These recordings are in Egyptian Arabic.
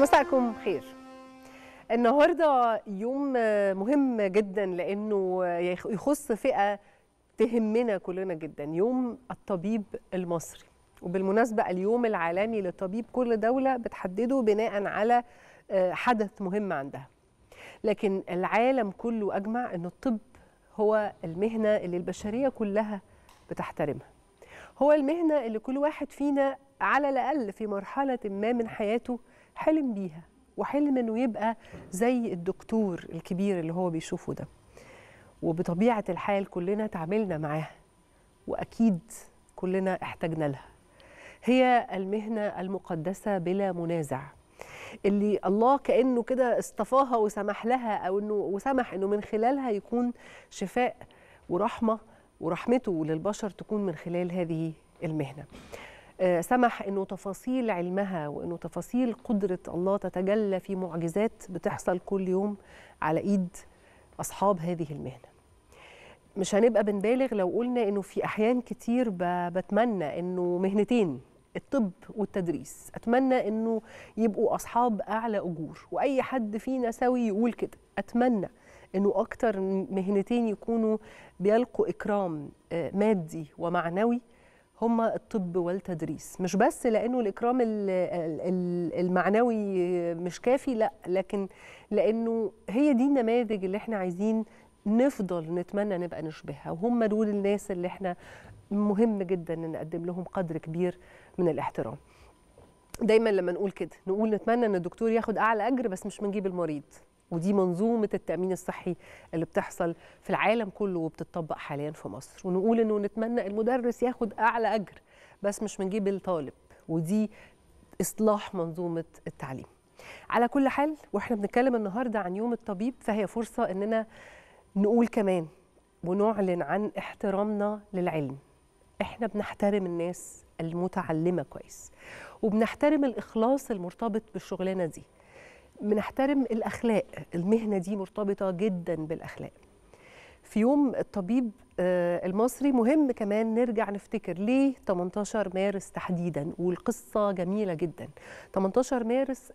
مساءكم خير النهارده يوم مهم جدا لانه يخص فئه تهمنا كلنا جدا يوم الطبيب المصري وبالمناسبه اليوم العالمي للطبيب كل دوله بتحدده بناء على حدث مهم عندها لكن العالم كله اجمع ان الطب هو المهنه اللي البشريه كلها بتحترمها هو المهنه اللي كل واحد فينا على الاقل في مرحله ما من حياته حلم بيها وحلم انه يبقى زي الدكتور الكبير اللي هو بيشوفه ده وبطبيعه الحال كلنا تعاملنا معاها واكيد كلنا احتاجنا لها هي المهنه المقدسه بلا منازع اللي الله كانه كده اصطفاها وسمح لها او انه وسمح انه من خلالها يكون شفاء ورحمه ورحمته للبشر تكون من خلال هذه المهنه سمح انه تفاصيل علمها وانه تفاصيل قدره الله تتجلى في معجزات بتحصل كل يوم على ايد اصحاب هذه المهنه مش هنبقى بنبالغ لو قلنا انه في احيان كتير بتمنى انه مهنتين الطب والتدريس اتمنى انه يبقوا اصحاب اعلى اجور واي حد فينا سوي يقول كده اتمنى انه اكتر مهنتين يكونوا بيلقوا اكرام مادي ومعنوي هما الطب والتدريس مش بس لانه الاكرام المعنوي مش كافي لا لكن لانه هي دي النماذج اللي احنا عايزين نفضل نتمنى نبقى نشبهها وهم دول الناس اللي احنا مهم جدا ان نقدم لهم قدر كبير من الاحترام دايما لما نقول كده نقول نتمنى ان الدكتور ياخد اعلى اجر بس مش من جيب المريض ودي منظومة التأمين الصحي اللي بتحصل في العالم كله وبتطبق حاليا في مصر ونقول انه نتمنى المدرس ياخد اعلى اجر بس مش من جيب الطالب ودي اصلاح منظومة التعليم على كل حال واحنا بنتكلم النهارده عن يوم الطبيب فهي فرصة اننا نقول كمان ونعلن عن احترامنا للعلم احنا بنحترم الناس المتعلمة كويس وبنحترم الإخلاص المرتبط بالشغلانة دي بنحترم الأخلاق المهنة دي مرتبطة جدا بالأخلاق في يوم الطبيب المصري مهم كمان نرجع نفتكر ليه 18 مارس تحديدا والقصة جميلة جدا 18 مارس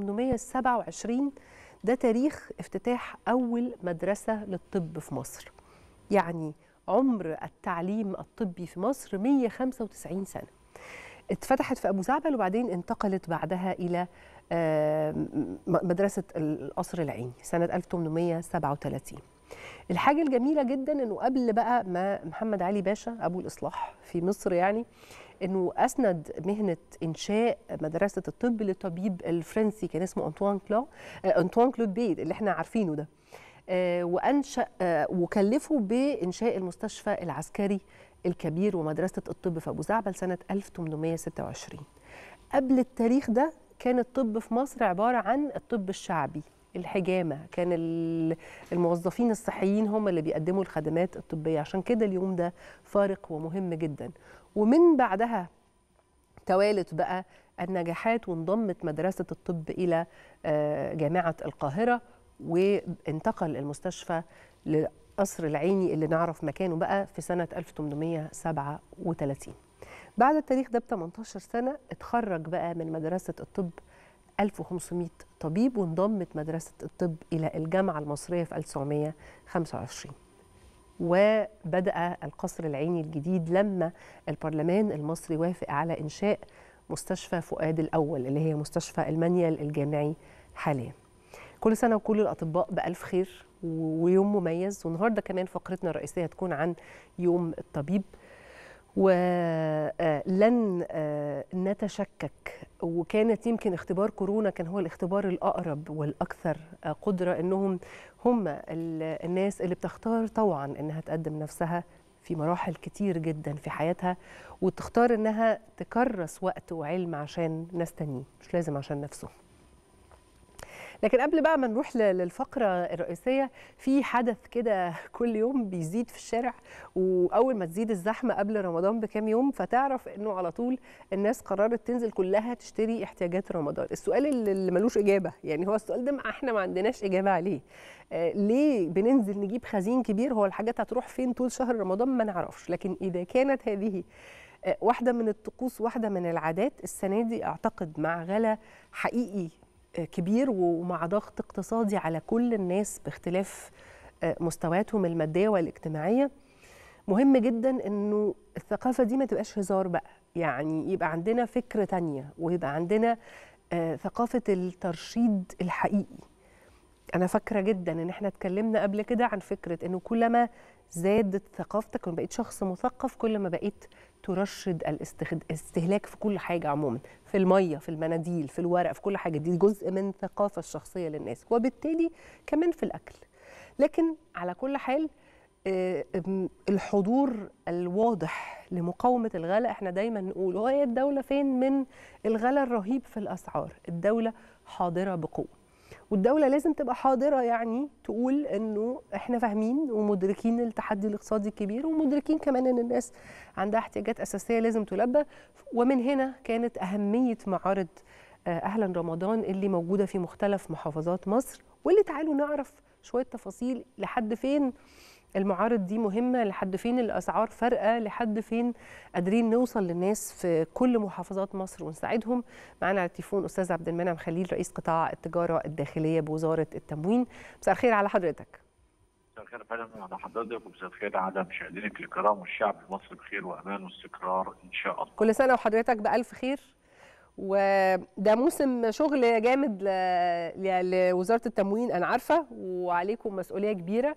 1827 ده تاريخ افتتاح أول مدرسة للطب في مصر يعني عمر التعليم الطبي في مصر 195 سنة اتفتحت في أبو زعبل وبعدين انتقلت بعدها إلى مدرسة القصر العيني سنة 1837 الحاجة الجميلة جدا انه قبل بقى ما محمد علي باشا ابو الاصلاح في مصر يعني انه اسند مهنة انشاء مدرسة الطب للطبيب الفرنسي كان اسمه انطوان كلو انطوان كلود بيد اللي احنا عارفينه ده وانشا وكلفه بانشاء المستشفى العسكري الكبير ومدرسة الطب في ابو زعبل سنة 1826 قبل التاريخ ده كان الطب في مصر عبارة عن الطب الشعبي الحجامة كان الموظفين الصحيين هم اللي بيقدموا الخدمات الطبية عشان كده اليوم ده فارق ومهم جدا ومن بعدها توالت بقى النجاحات وانضمت مدرسة الطب إلى جامعة القاهرة وانتقل المستشفى لقصر العيني اللي نعرف مكانه بقى في سنة 1837 بعد التاريخ ده ب 18 سنة اتخرج بقى من مدرسة الطب 1500 طبيب وانضمت مدرسة الطب إلى الجامعة المصرية في 1925 وبدأ القصر العيني الجديد لما البرلمان المصري وافق على إنشاء مستشفى فؤاد الأول اللي هي مستشفى المنيل الجامعي حاليا كل سنة وكل الأطباء بألف خير ويوم مميز والنهاردة كمان فقرتنا الرئيسية هتكون عن يوم الطبيب ولن نتشكك وكانت يمكن اختبار كورونا كان هو الاختبار الأقرب والأكثر قدرة أنهم هم الناس اللي بتختار طوعا أنها تقدم نفسها في مراحل كتير جدا في حياتها وتختار أنها تكرس وقت وعلم عشان ناس تانيين مش لازم عشان نفسهم لكن قبل بقى ما نروح للفقرة الرئيسية في حدث كده كل يوم بيزيد في الشارع وأول ما تزيد الزحمة قبل رمضان بكام يوم فتعرف إنه على طول الناس قررت تنزل كلها تشتري احتياجات رمضان السؤال اللي ملوش إجابة يعني هو السؤال ده احنا ما عندناش إجابة عليه آه ليه بننزل نجيب خزين كبير هو الحاجات هتروح فين طول شهر رمضان ما نعرفش لكن إذا كانت هذه واحدة من الطقوس واحدة من العادات السنة دي أعتقد مع غلا حقيقي كبير ومع ضغط اقتصادي على كل الناس باختلاف مستوياتهم الماديه والاجتماعيه مهم جدا انه الثقافه دي ما تبقاش هزار بقى يعني يبقى عندنا فكره تانية ويبقى عندنا ثقافه الترشيد الحقيقي انا فاكره جدا ان احنا اتكلمنا قبل كده عن فكره انه كلما زادت ثقافتك وبقيت شخص مثقف كل ما بقيت ترشد الاستهلاك في كل حاجه عموما في الميه في المناديل في الورق في كل حاجه دي جزء من الثقافه الشخصيه للناس وبالتالي كمان في الاكل لكن على كل حال الحضور الواضح لمقاومة الغلاء احنا دايما نقول هو الدولة فين من الغلاء الرهيب في الأسعار الدولة حاضرة بقوة والدولة لازم تبقى حاضرة يعني تقول انه احنا فاهمين ومدركين التحدي الاقتصادي الكبير ومدركين كمان ان الناس عندها احتياجات أساسية لازم تلبى ومن هنا كانت أهمية معارض أهلا رمضان اللي موجودة في مختلف محافظات مصر واللي تعالوا نعرف شوية تفاصيل لحد فين المعارض دي مهمة لحد فين الأسعار فارقة لحد فين قادرين نوصل للناس في كل محافظات مصر ونساعدهم معانا على التليفون أستاذ عبد المنعم خليل رئيس قطاع التجارة الداخلية بوزارة التموين مساء الخير على حضرتك مساء الخير فعلا على حضرتك ومساء الخير على مشاهدينك الكرام والشعب المصري بخير وأمان واستقرار إن شاء الله كل سنة وحضرتك بألف خير وده موسم شغل جامد لوزارة التموين أنا عارفة وعليكم مسؤولية كبيرة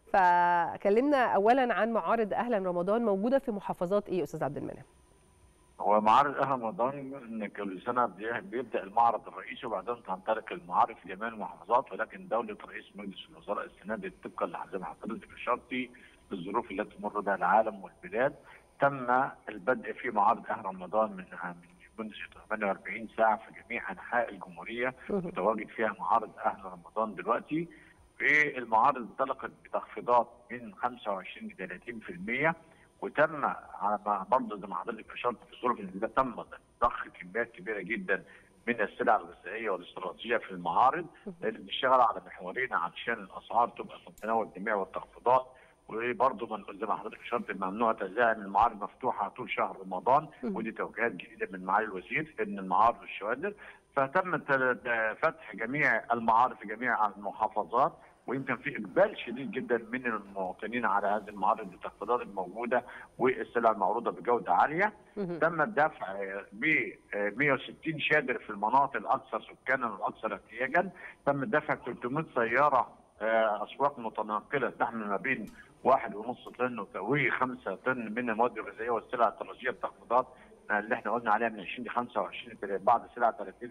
فكلمنا اولا عن معارض اهلا رمضان موجوده في محافظات ايه استاذ عبد المنعم؟ هو معارض اهلا رمضان ان كل سنه بيبدا المعرض الرئيسي وبعدين تنطلق المعارض في جميع المحافظات ولكن دوله رئيس مجلس الوزراء السنه دي طبقا لحزام حضرتك اشرتي بالظروف التي تمر بها العالم والبلاد تم البدء في معارض اهل رمضان من منذ 48 ساعه في جميع انحاء الجمهوريه متواجد فيها معارض اهل رمضان دلوقتي في المعارض انطلقت بتخفيضات من 25 ل 30% وتم على برضه زي ما حضرتك اشرت في الظروف اللي تم ضخ كميات كبيره جدا من السلع الغذائيه والاستراتيجيه في المعارض لان بنشتغل على محورين علشان الاسعار تبقى في متناول الجميع والتخفيضات وبرضه زي ما حضرتك اشرت ممنوع تزاعم المعارض مفتوحه طول شهر رمضان ودي توجيهات جديده من معالي الوزير ان المعارض والشوادر فتم فتح جميع المعارض في جميع المحافظات ويمكن في اقبال شديد جدا من المواطنين على هذه المعارض التخفيضات الموجوده والسلع المعروضه بجوده عاليه. تم الدفع ب 160 شادر في المناطق الاكثر سكانا والاكثر احتياجا، تم الدفع 300 سياره اسواق متنقله تحمل ما بين واحد ونص طن وخمسة طن من المواد الغذائيه والسلع الترجيه بتخفيضات اللي احنا قلنا عليها من 20 ل 25 بعض السلع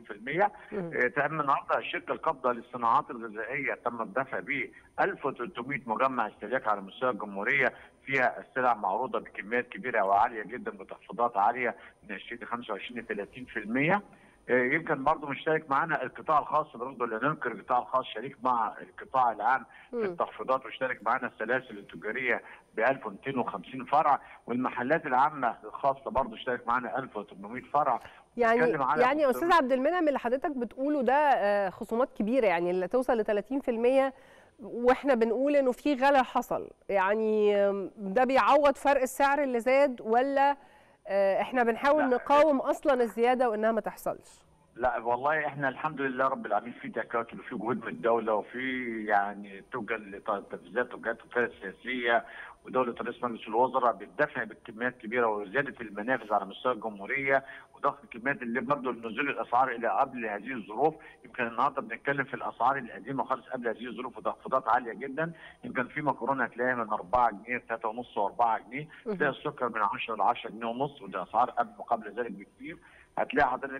30% تم النهارده شركه القبضه للصناعات الغذائيه تم الدفع ب 1300 مجمع استهلاك على مستوى الجمهوريه فيها السلع معروضه بكميات كبيره وعاليه جدا بتخفيضات عاليه من 20 ل 25 ل 30% يمكن برضه مشترك معانا القطاع الخاص برضه اللي ننكر القطاع الخاص شريك مع القطاع العام في التخفيضات واشترك معانا السلاسل التجاريه ب 1250 فرع والمحلات العامه الخاصه برضه اشترك معانا 1800 فرع يعني يعني يا استاذ عبد المنعم اللي حضرتك بتقوله ده خصومات كبيره يعني اللي توصل ل 30% واحنا بنقول انه في غلا حصل يعني ده بيعوض فرق السعر اللي زاد ولا احنا بنحاول نقاوم اصلا الزياده وانها ما تحصلش لا والله احنا الحمد لله رب العالمين في تكاتل وفي جهود من الدوله وفي يعني توجد لتنفيذات توجيهات القياده السياسيه ودوله رئيس مجلس الوزراء بالدفع بكميات كبيره وزياده المنافذ على مستوى الجمهوريه وضخ الكميات اللي برضه نزول الاسعار الى قبل هذه الظروف يمكن النهارده بنتكلم في الاسعار القديمه خالص قبل هذه الظروف وتخفيضات عاليه جدا يمكن في مكرونه هتلاقيها من 4 جنيه 3 ونص و4 جنيه تلاقي السكر من 10 ل 10 جنيه ونص ودي اسعار قبل قبل ذلك بكثير هتلاقي حضرتك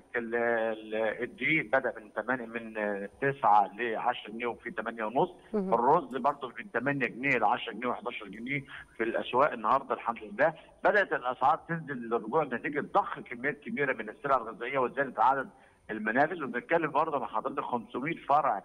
الدقيق بدا من 8 من 9 ل 10 جنيه وفي 8 ونص الرز برضه من 8 جنيه ل 10 جنيه و11 جنيه في الاسواق النهارده الحمد لله بدات الاسعار تنزل للرجوع نتيجه ضخ كميات كبيره من السلع الغذائيه وزياده عدد المنافذ وبنتكلم برضه مع حضرتك 500 فرع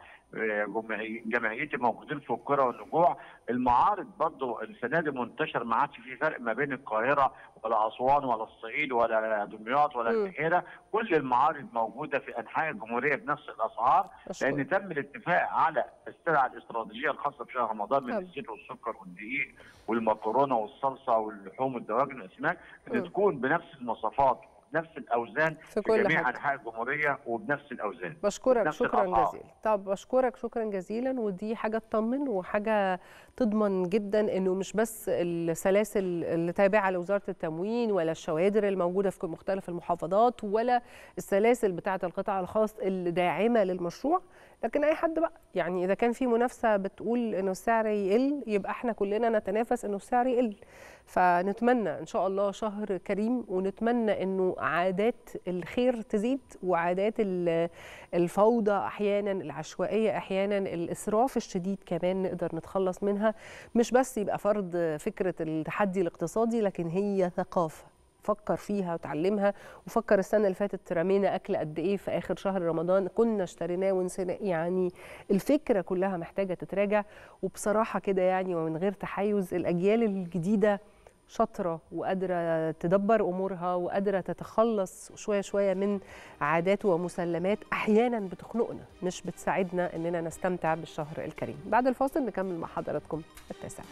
جمعيتي موجودين في القرى والنجوع المعارض برضه السنه دي منتشر ما عادش في فرق ما بين القاهره ولا اسوان ولا الصعيد ولا دمياط ولا البحيره كل المعارض موجوده في انحاء الجمهوريه بنفس الاسعار لان تم الاتفاق على السلع الاستراتيجيه الخاصه بشهر رمضان من الزيت والسكر والدقيق والمكرونه والصلصه واللحوم والدواجن والاسماك ان تكون بنفس المواصفات بنفس الاوزان في في كل جميع حاجة. انحاء الجمهوريه وبنفس الاوزان بشكرك نفس شكرا الأطعام. جزيلا طب بشكرك شكرا جزيلا ودي حاجه تطمن وحاجه تضمن جدا انه مش بس السلاسل اللي تابعه لوزاره التموين ولا الشوادر الموجوده في مختلف المحافظات ولا السلاسل بتاعه القطاع الخاص اللي داعمه للمشروع لكن اي حد بقى يعني اذا كان في منافسه بتقول انه السعر يقل يبقى احنا كلنا نتنافس انه السعر يقل فنتمنى ان شاء الله شهر كريم ونتمنى انه عادات الخير تزيد وعادات ال- الفوضى احيانا العشوائيه احيانا الاسراف الشديد كمان نقدر نتخلص منها مش بس يبقى فرض فكره التحدي الاقتصادي لكن هي ثقافه فكر فيها وتعلمها وفكر السنه اللي فاتت رمينا اكل قد ايه في اخر شهر رمضان كنا اشتريناه ونسيناه يعني الفكره كلها محتاجه تتراجع وبصراحه كده يعني ومن غير تحيز الاجيال الجديده شاطره وقادره تدبر امورها وقادره تتخلص شويه شويه من عادات ومسلمات احيانا بتخنقنا مش بتساعدنا اننا نستمتع بالشهر الكريم بعد الفاصل نكمل مع حضراتكم التاسع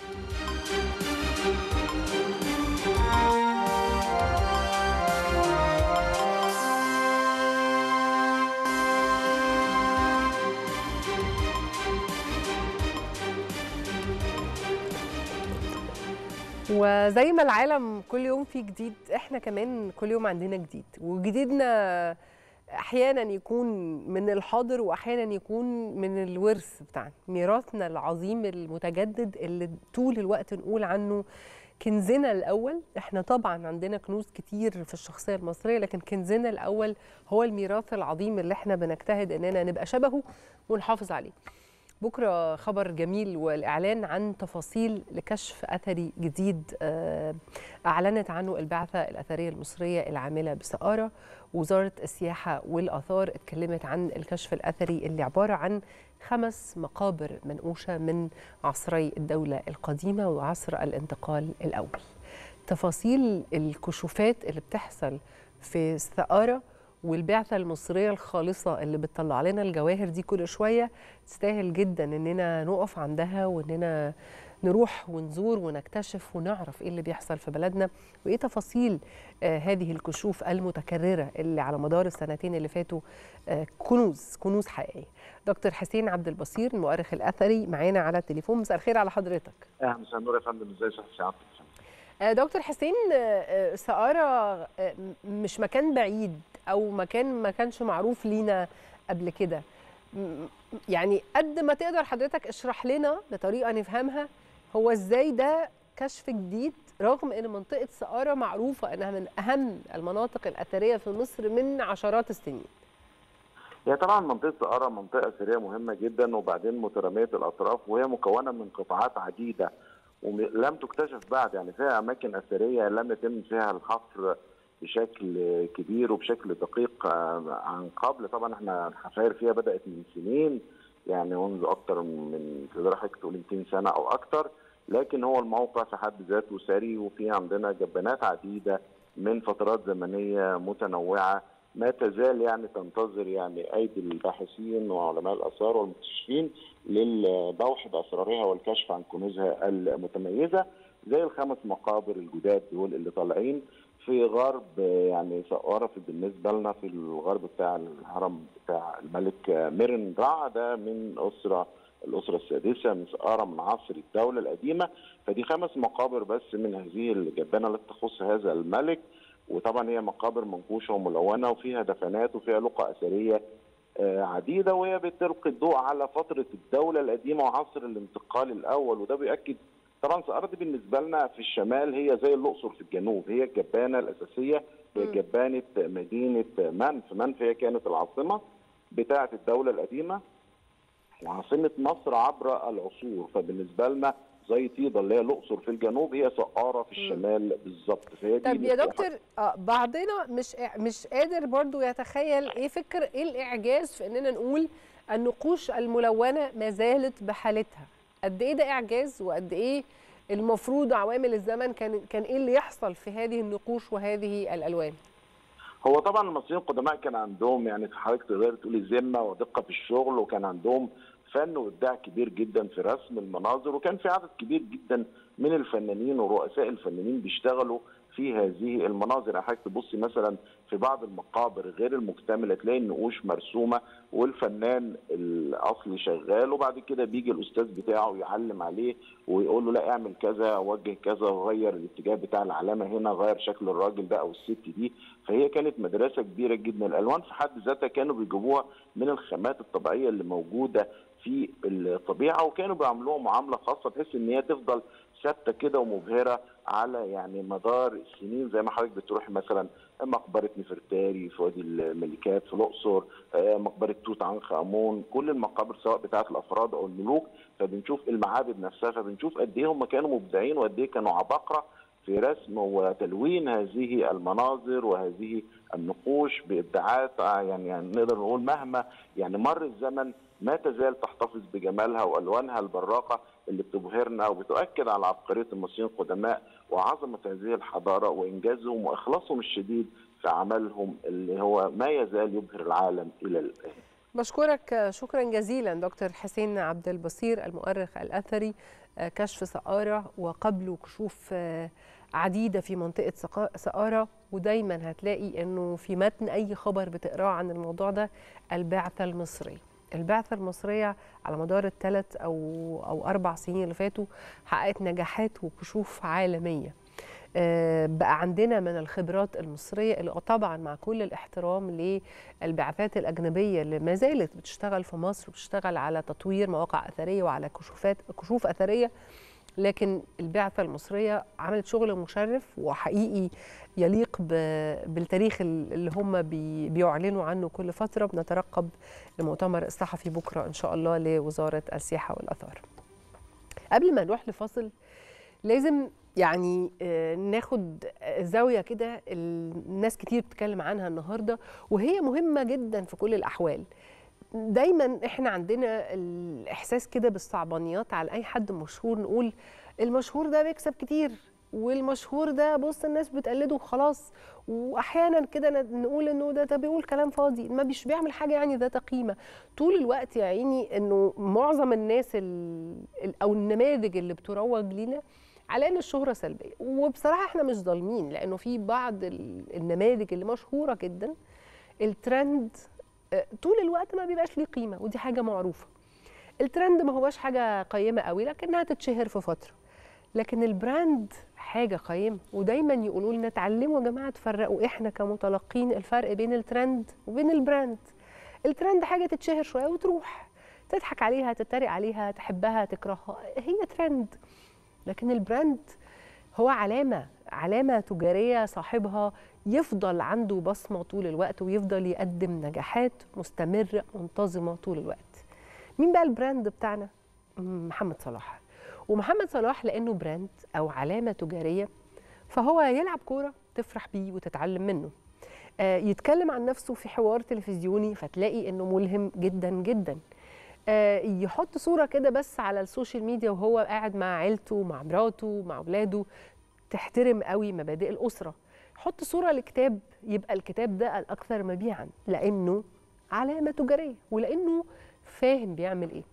وزي ما العالم كل يوم فيه جديد احنا كمان كل يوم عندنا جديد وجديدنا احيانا يكون من الحاضر واحيانا يكون من الورث بتاعنا ميراثنا العظيم المتجدد اللي طول الوقت نقول عنه كنزنا الاول احنا طبعا عندنا كنوز كتير في الشخصيه المصريه لكن كنزنا الاول هو الميراث العظيم اللي احنا بنجتهد اننا نبقى شبهه ونحافظ عليه بكره خبر جميل والاعلان عن تفاصيل لكشف اثري جديد آه، اعلنت عنه البعثه الاثريه المصريه العامله بسقاره وزاره السياحه والاثار اتكلمت عن الكشف الاثري اللي عباره عن خمس مقابر منقوشه من عصري الدوله القديمه وعصر الانتقال الاول تفاصيل الكشوفات اللي بتحصل في سقاره والبعثة المصرية الخالصة اللي بتطلع لنا الجواهر دي كل شوية تستاهل جدا اننا نقف عندها واننا نروح ونزور ونكتشف ونعرف ايه اللي بيحصل في بلدنا وايه تفاصيل آه هذه الكشوف المتكررة اللي على مدار السنتين اللي فاتوا آه كنوز كنوز حقيقية دكتور حسين عبد البصير المؤرخ الأثري معانا على التليفون مساء الخير على حضرتك اهلا مساء النور يا فندم ازي صحه سعادتك يا فندم؟ آه، دكتور حسين آه، آه، سقارة آه، م- مش مكان بعيد أو مكان ما كانش معروف لينا قبل كده م- يعني قد ما تقدر حضرتك اشرح لنا بطريقة نفهمها هو ازاي ده كشف جديد رغم ان منطقة سقارة معروفة انها من اهم المناطق الاثرية في مصر من عشرات السنين هي طبعا منطقه سقاره منطقه اثريه مهمه جدا وبعدين متراميه الاطراف وهي مكونه من قطاعات عديده ولم تكتشف بعد يعني فيها اماكن اثريه لم يتم فيها الحفر بشكل كبير وبشكل دقيق آه، عن قبل طبعا احنا الحفاير فيها بدات من سنين يعني منذ اكثر من تقدر حضرتك تقول 200 سنه او اكثر لكن هو الموقع في حد ذاته ثري وفي عندنا جبانات عديده من فترات زمنيه متنوعه ما تزال يعني تنتظر يعني ايدي الباحثين وعلماء الاثار والمكتشفين للبوح باسرارها والكشف عن كنوزها المتميزه زي الخمس مقابر الجداد دول اللي طالعين في غرب يعني سقاره في بالنسبه لنا في الغرب بتاع الهرم بتاع الملك ميرن رع ده من اسره الاسره السادسه من سقاره من عصر الدوله القديمه فدي خمس مقابر بس من هذه الجبانه التي تخص هذا الملك وطبعا هي مقابر منقوشه وملونه وفيها دفنات وفيها لقى اثريه آه، عديده وهي بتلقي الضوء على فتره الدوله القديمه وعصر الانتقال الاول وده بياكد طبعا سقاره دي بالنسبه لنا في الشمال هي زي الاقصر في الجنوب هي الجبانه الاساسيه هي مم. جبانه مدينه منف منف هي كانت العاصمه بتاعه الدوله القديمه وعاصمه مصر عبر العصور فبالنسبه لنا زي طيبه اللي هي الاقصر في الجنوب هي سقاره في الشمال بالظبط فهي دي طب يا الاستراحة. دكتور آه، بعضنا مش مش قادر برضو يتخيل ايه فكر ايه الاعجاز في اننا نقول النقوش الملونه ما زالت بحالتها قد ايه ده اعجاز وقد ايه المفروض عوامل الزمن كان كان ايه اللي يحصل في هذه النقوش وهذه الالوان هو طبعا المصريين القدماء كان عندهم يعني حضرتك تقدر تقولي ذمه ودقه في الشغل وكان عندهم فن وابداع كبير جدا في رسم المناظر وكان في عدد كبير جدا من الفنانين ورؤساء الفنانين بيشتغلوا في هذه المناظر حضرتك تبصي مثلا في بعض المقابر غير المكتمله تلاقي النقوش مرسومه والفنان الاصلي شغال وبعد كده بيجي الاستاذ بتاعه يعلم عليه ويقول له لا اعمل كذا وجه كذا وغير الاتجاه بتاع العلامه هنا غير شكل الراجل ده او الست دي فهي كانت مدرسه كبيره جدا الالوان في حد ذاتها كانوا بيجيبوها من الخامات الطبيعيه اللي موجوده في الطبيعه وكانوا بيعملوها معامله خاصه بحيث ان هي تفضل ثابته كده ومبهره على يعني مدار السنين زي ما حضرتك بتروح مثلا مقبره نفرتاري في وادي الملكات في الاقصر مقبره توت عنخ امون كل المقابر سواء بتاعه الافراد او الملوك فبنشوف المعابد نفسها فبنشوف قد ايه هم كانوا مبدعين وقد ايه كانوا عباقره في رسم وتلوين هذه المناظر وهذه النقوش بابداعات يعني, يعني نقدر نقول مهما يعني مر الزمن ما تزال تحتفظ بجمالها والوانها البراقه اللي بتبهرنا وبتؤكد على عبقريه المصريين القدماء وعظمه هذه الحضاره وانجازهم واخلاصهم الشديد في عملهم اللي هو ما يزال يبهر العالم الى الان. بشكرك شكرا جزيلا دكتور حسين عبد البصير المؤرخ الاثري كشف سقاره وقبله كشوف عديده في منطقه سقاره ودايما هتلاقي انه في متن اي خبر بتقراه عن الموضوع ده البعثه المصريه. البعثة المصرية على مدار الثلاث أو أو أربع سنين اللي فاتوا حققت نجاحات وكشوف عالمية. بقى عندنا من الخبرات المصرية اللي طبعا مع كل الاحترام للبعثات الأجنبية اللي ما زالت بتشتغل في مصر وبتشتغل على تطوير مواقع أثرية وعلى كشوفات كشوف أثرية لكن البعثة المصرية عملت شغل مشرف وحقيقي يليق بالتاريخ اللي هم بيعلنوا عنه كل فترة بنترقب المؤتمر الصحفي بكرة إن شاء الله لوزارة السياحة والأثار قبل ما نروح لفاصل لازم يعني ناخد زاوية كده الناس كتير بتتكلم عنها النهاردة وهي مهمة جدا في كل الأحوال دايما احنا عندنا الاحساس كده بالصعبانيات على اي حد مشهور نقول المشهور ده بيكسب كتير والمشهور ده بص الناس بتقلده وخلاص واحيانا كده نقول انه ده ده بيقول كلام فاضي ما بيش بيعمل حاجه يعني ذات قيمه طول الوقت يا عيني انه معظم الناس او النماذج اللي بتروج لينا على ان الشهره سلبيه وبصراحه احنا مش ظالمين لانه في بعض النماذج اللي مشهوره جدا الترند طول الوقت ما بيبقاش ليه قيمه ودي حاجه معروفه الترند ما هواش حاجه قيمه قوي لكنها تتشهر في فتره لكن البراند حاجه قيمه ودايما يقولوا لنا اتعلموا يا جماعه تفرقوا احنا كمتلقين الفرق بين الترند وبين البراند الترند حاجه تتشهر شويه وتروح تضحك عليها تتريق عليها تحبها تكرهها هي ترند لكن البراند هو علامه علامه تجاريه صاحبها يفضل عنده بصمه طول الوقت ويفضل يقدم نجاحات مستمره منتظمه طول الوقت مين بقى البراند بتاعنا محمد صلاح ومحمد صلاح لانه براند او علامه تجاريه فهو يلعب كوره تفرح بيه وتتعلم منه آه يتكلم عن نفسه في حوار تلفزيوني فتلاقي انه ملهم جدا جدا آه يحط صوره كده بس على السوشيال ميديا وهو قاعد مع عيلته مع مراته مع اولاده تحترم قوي مبادئ الاسره حط صوره لكتاب يبقى الكتاب ده الاكثر مبيعا لانه علامه تجاريه ولانه فاهم بيعمل ايه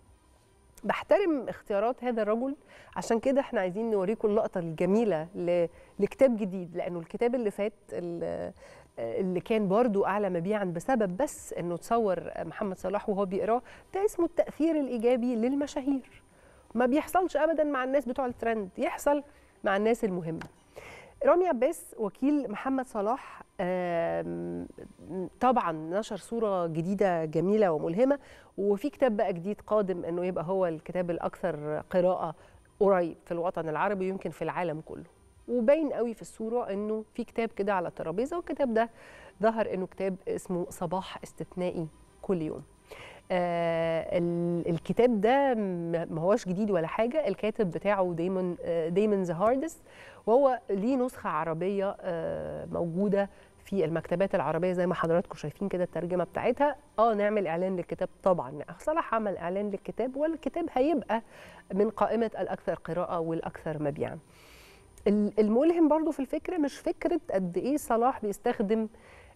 بحترم اختيارات هذا الرجل عشان كده احنا عايزين نوريكم اللقطه الجميله لكتاب جديد لانه الكتاب اللي فات اللي كان برضو اعلى مبيعا بسبب بس انه تصور محمد صلاح وهو بيقراه ده اسمه التاثير الايجابي للمشاهير ما بيحصلش ابدا مع الناس بتوع الترند يحصل مع الناس المهمه رامي عباس وكيل محمد صلاح طبعا نشر صوره جديده جميله وملهمه وفي كتاب بقى جديد قادم انه يبقى هو الكتاب الاكثر قراءه قريب في الوطن العربي يمكن في العالم كله وباين قوي في الصوره انه في كتاب كده على الترابيزه والكتاب ده ظهر انه كتاب اسمه صباح استثنائي كل يوم آه الكتاب ده ما هوش جديد ولا حاجه الكاتب بتاعه دايمون آه دايمون ذا هاردست وهو ليه نسخه عربيه آه موجوده في المكتبات العربيه زي ما حضراتكم شايفين كده الترجمه بتاعتها اه نعمل اعلان للكتاب طبعا صلاح عمل اعلان للكتاب والكتاب هيبقى من قائمه الاكثر قراءه والاكثر مبيعا الملهم برضو في الفكره مش فكره قد ايه صلاح بيستخدم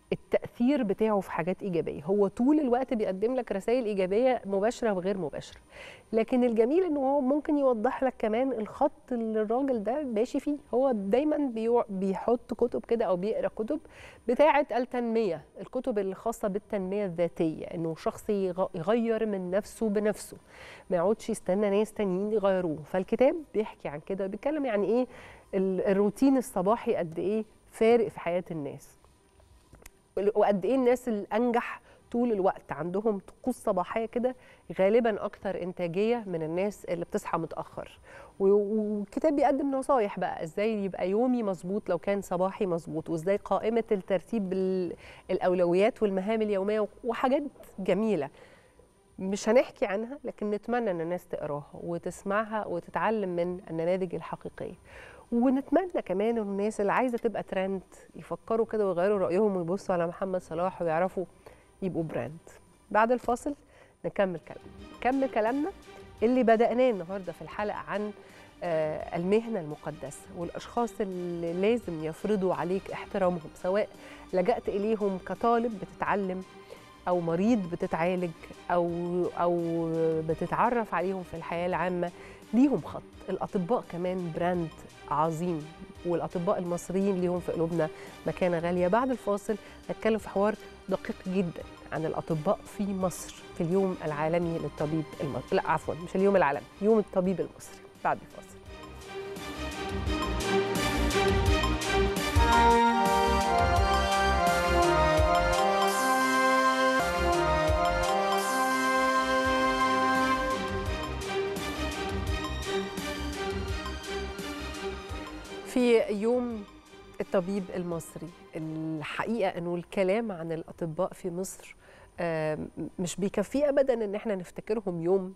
التاثير بتاعه في حاجات ايجابيه هو طول الوقت بيقدم لك رسائل ايجابيه مباشره وغير مباشره لكن الجميل انه هو ممكن يوضح لك كمان الخط اللي الراجل ده ماشي فيه هو دايما بيو- بيحط كتب كده او بيقرا كتب بتاعه التنميه الكتب الخاصه بالتنميه الذاتيه انه شخص يغ- يغير من نفسه بنفسه ما يقعدش يستنى ناس تانيين يغيروه فالكتاب بيحكي عن كده بيتكلم يعني ايه ال- الروتين الصباحي قد ايه فارق في حياه الناس وقد ايه الناس الانجح طول الوقت عندهم طقوس صباحيه كده غالبا اكثر انتاجيه من الناس اللي بتصحى متاخر و- والكتاب بيقدم نصايح بقى ازاي يبقى يومي مظبوط لو كان صباحي مظبوط وازاي قائمه الترتيب ال- الاولويات والمهام اليوميه وحاجات جميله مش هنحكي عنها لكن نتمنى ان الناس تقراها وتسمعها وتتعلم من النماذج الحقيقيه ونتمنى كمان ان الناس اللي عايزه تبقى ترند يفكروا كده ويغيروا رايهم ويبصوا على محمد صلاح ويعرفوا يبقوا براند بعد الفاصل نكمل كلامنا نكمل كلامنا اللي بدأناه النهارده في الحلقه عن آه، المهنه المقدسه والاشخاص اللي لازم يفرضوا عليك احترامهم سواء لجأت اليهم كطالب بتتعلم او مريض بتتعالج او او بتتعرف عليهم في الحياه العامه ليهم خط الاطباء كمان براند عظيم والاطباء المصريين ليهم في قلوبنا مكانه غاليه بعد الفاصل هنتكلم في حوار دقيق جدا عن الاطباء في مصر في اليوم العالمي للطبيب المصري لا عفوا مش اليوم العالمي يوم الطبيب المصري بعد الفاصل في يوم الطبيب المصري الحقيقه انه الكلام عن الاطباء في مصر آم، مش بيكفي ابدا ان احنا نفتكرهم يوم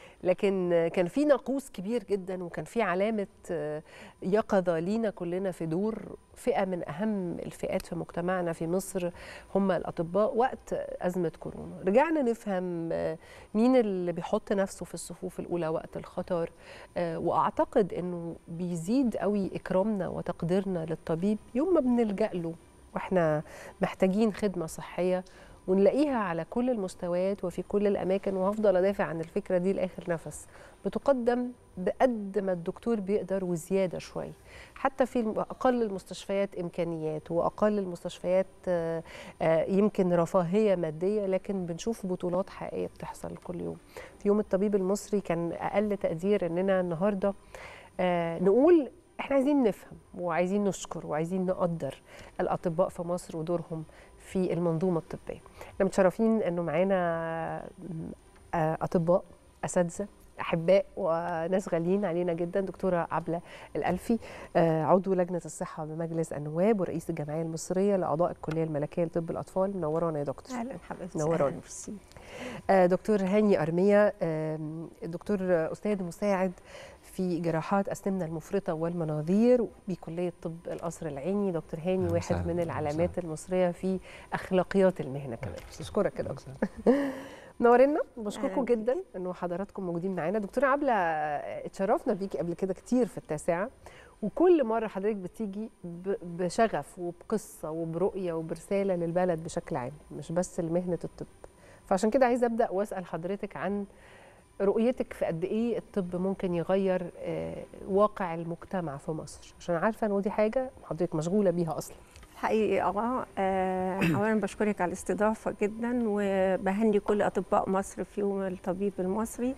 لكن كان في ناقوس كبير جدا وكان في علامه آه، يقظه لينا كلنا في دور فئه من اهم الفئات في مجتمعنا في مصر هم الاطباء وقت ازمه كورونا رجعنا نفهم آه، مين اللي بيحط نفسه في الصفوف الاولى وقت الخطر آه، واعتقد انه بيزيد قوي اكرامنا وتقديرنا للطبيب يوم ما بنلجا له واحنا محتاجين خدمه صحيه ونلاقيها على كل المستويات وفي كل الاماكن وهفضل ادافع عن الفكره دي لاخر نفس بتقدم بقد ما الدكتور بيقدر وزياده شويه حتى في الم- اقل المستشفيات امكانيات واقل المستشفيات آه، آه، يمكن رفاهيه ماديه لكن بنشوف بطولات حقيقيه بتحصل كل يوم في يوم الطبيب المصري كان اقل تقدير اننا النهارده آه، نقول احنا عايزين نفهم وعايزين نشكر وعايزين نقدر الاطباء في مصر ودورهم في المنظومه الطبيه احنا متشرفين انه معانا آه، اطباء اساتذه احباء وناس غاليين علينا جدا دكتوره عبله الالفي آه، عضو لجنه الصحه بمجلس النواب ورئيس الجمعيه المصريه لاعضاء الكليه الملكيه لطب الاطفال منورانا يا دكتور اهلا حبيبتي نوراني. أهلاً ميرسي. آه، دكتور هاني أرمية آم، دكتور أستاذ مساعد في جراحات السمنة المفرطة والمناظير بكلية طب القصر العيني دكتور هاني أهلاً واحد وسهلاً، من أهلاً العلامات وسهلاً. المصرية في أخلاقيات المهنة كمان أشكرك يا أهلاً دكتور وسهلاً. نورنا بشكركم أهلاً بيك. جدا انه حضراتكم موجودين معانا دكتوره عبله آه، اتشرفنا بيكي قبل كده كتير في التاسعه وكل مره حضرتك بتيجي ب- بشغف وبقصه وبرؤيه وبرساله للبلد بشكل عام مش بس لمهنه الطب فعشان كده عايزه ابدا واسال حضرتك عن رؤيتك في قد ايه الطب ممكن يغير آه، واقع المجتمع في مصر عشان عارفه ان دي حاجه حضرتك مشغوله بيها اصلا حقيقي اه آه، اولا بشكرك على الاستضافه جدا وبهني كل اطباء مصر في يوم الطبيب المصري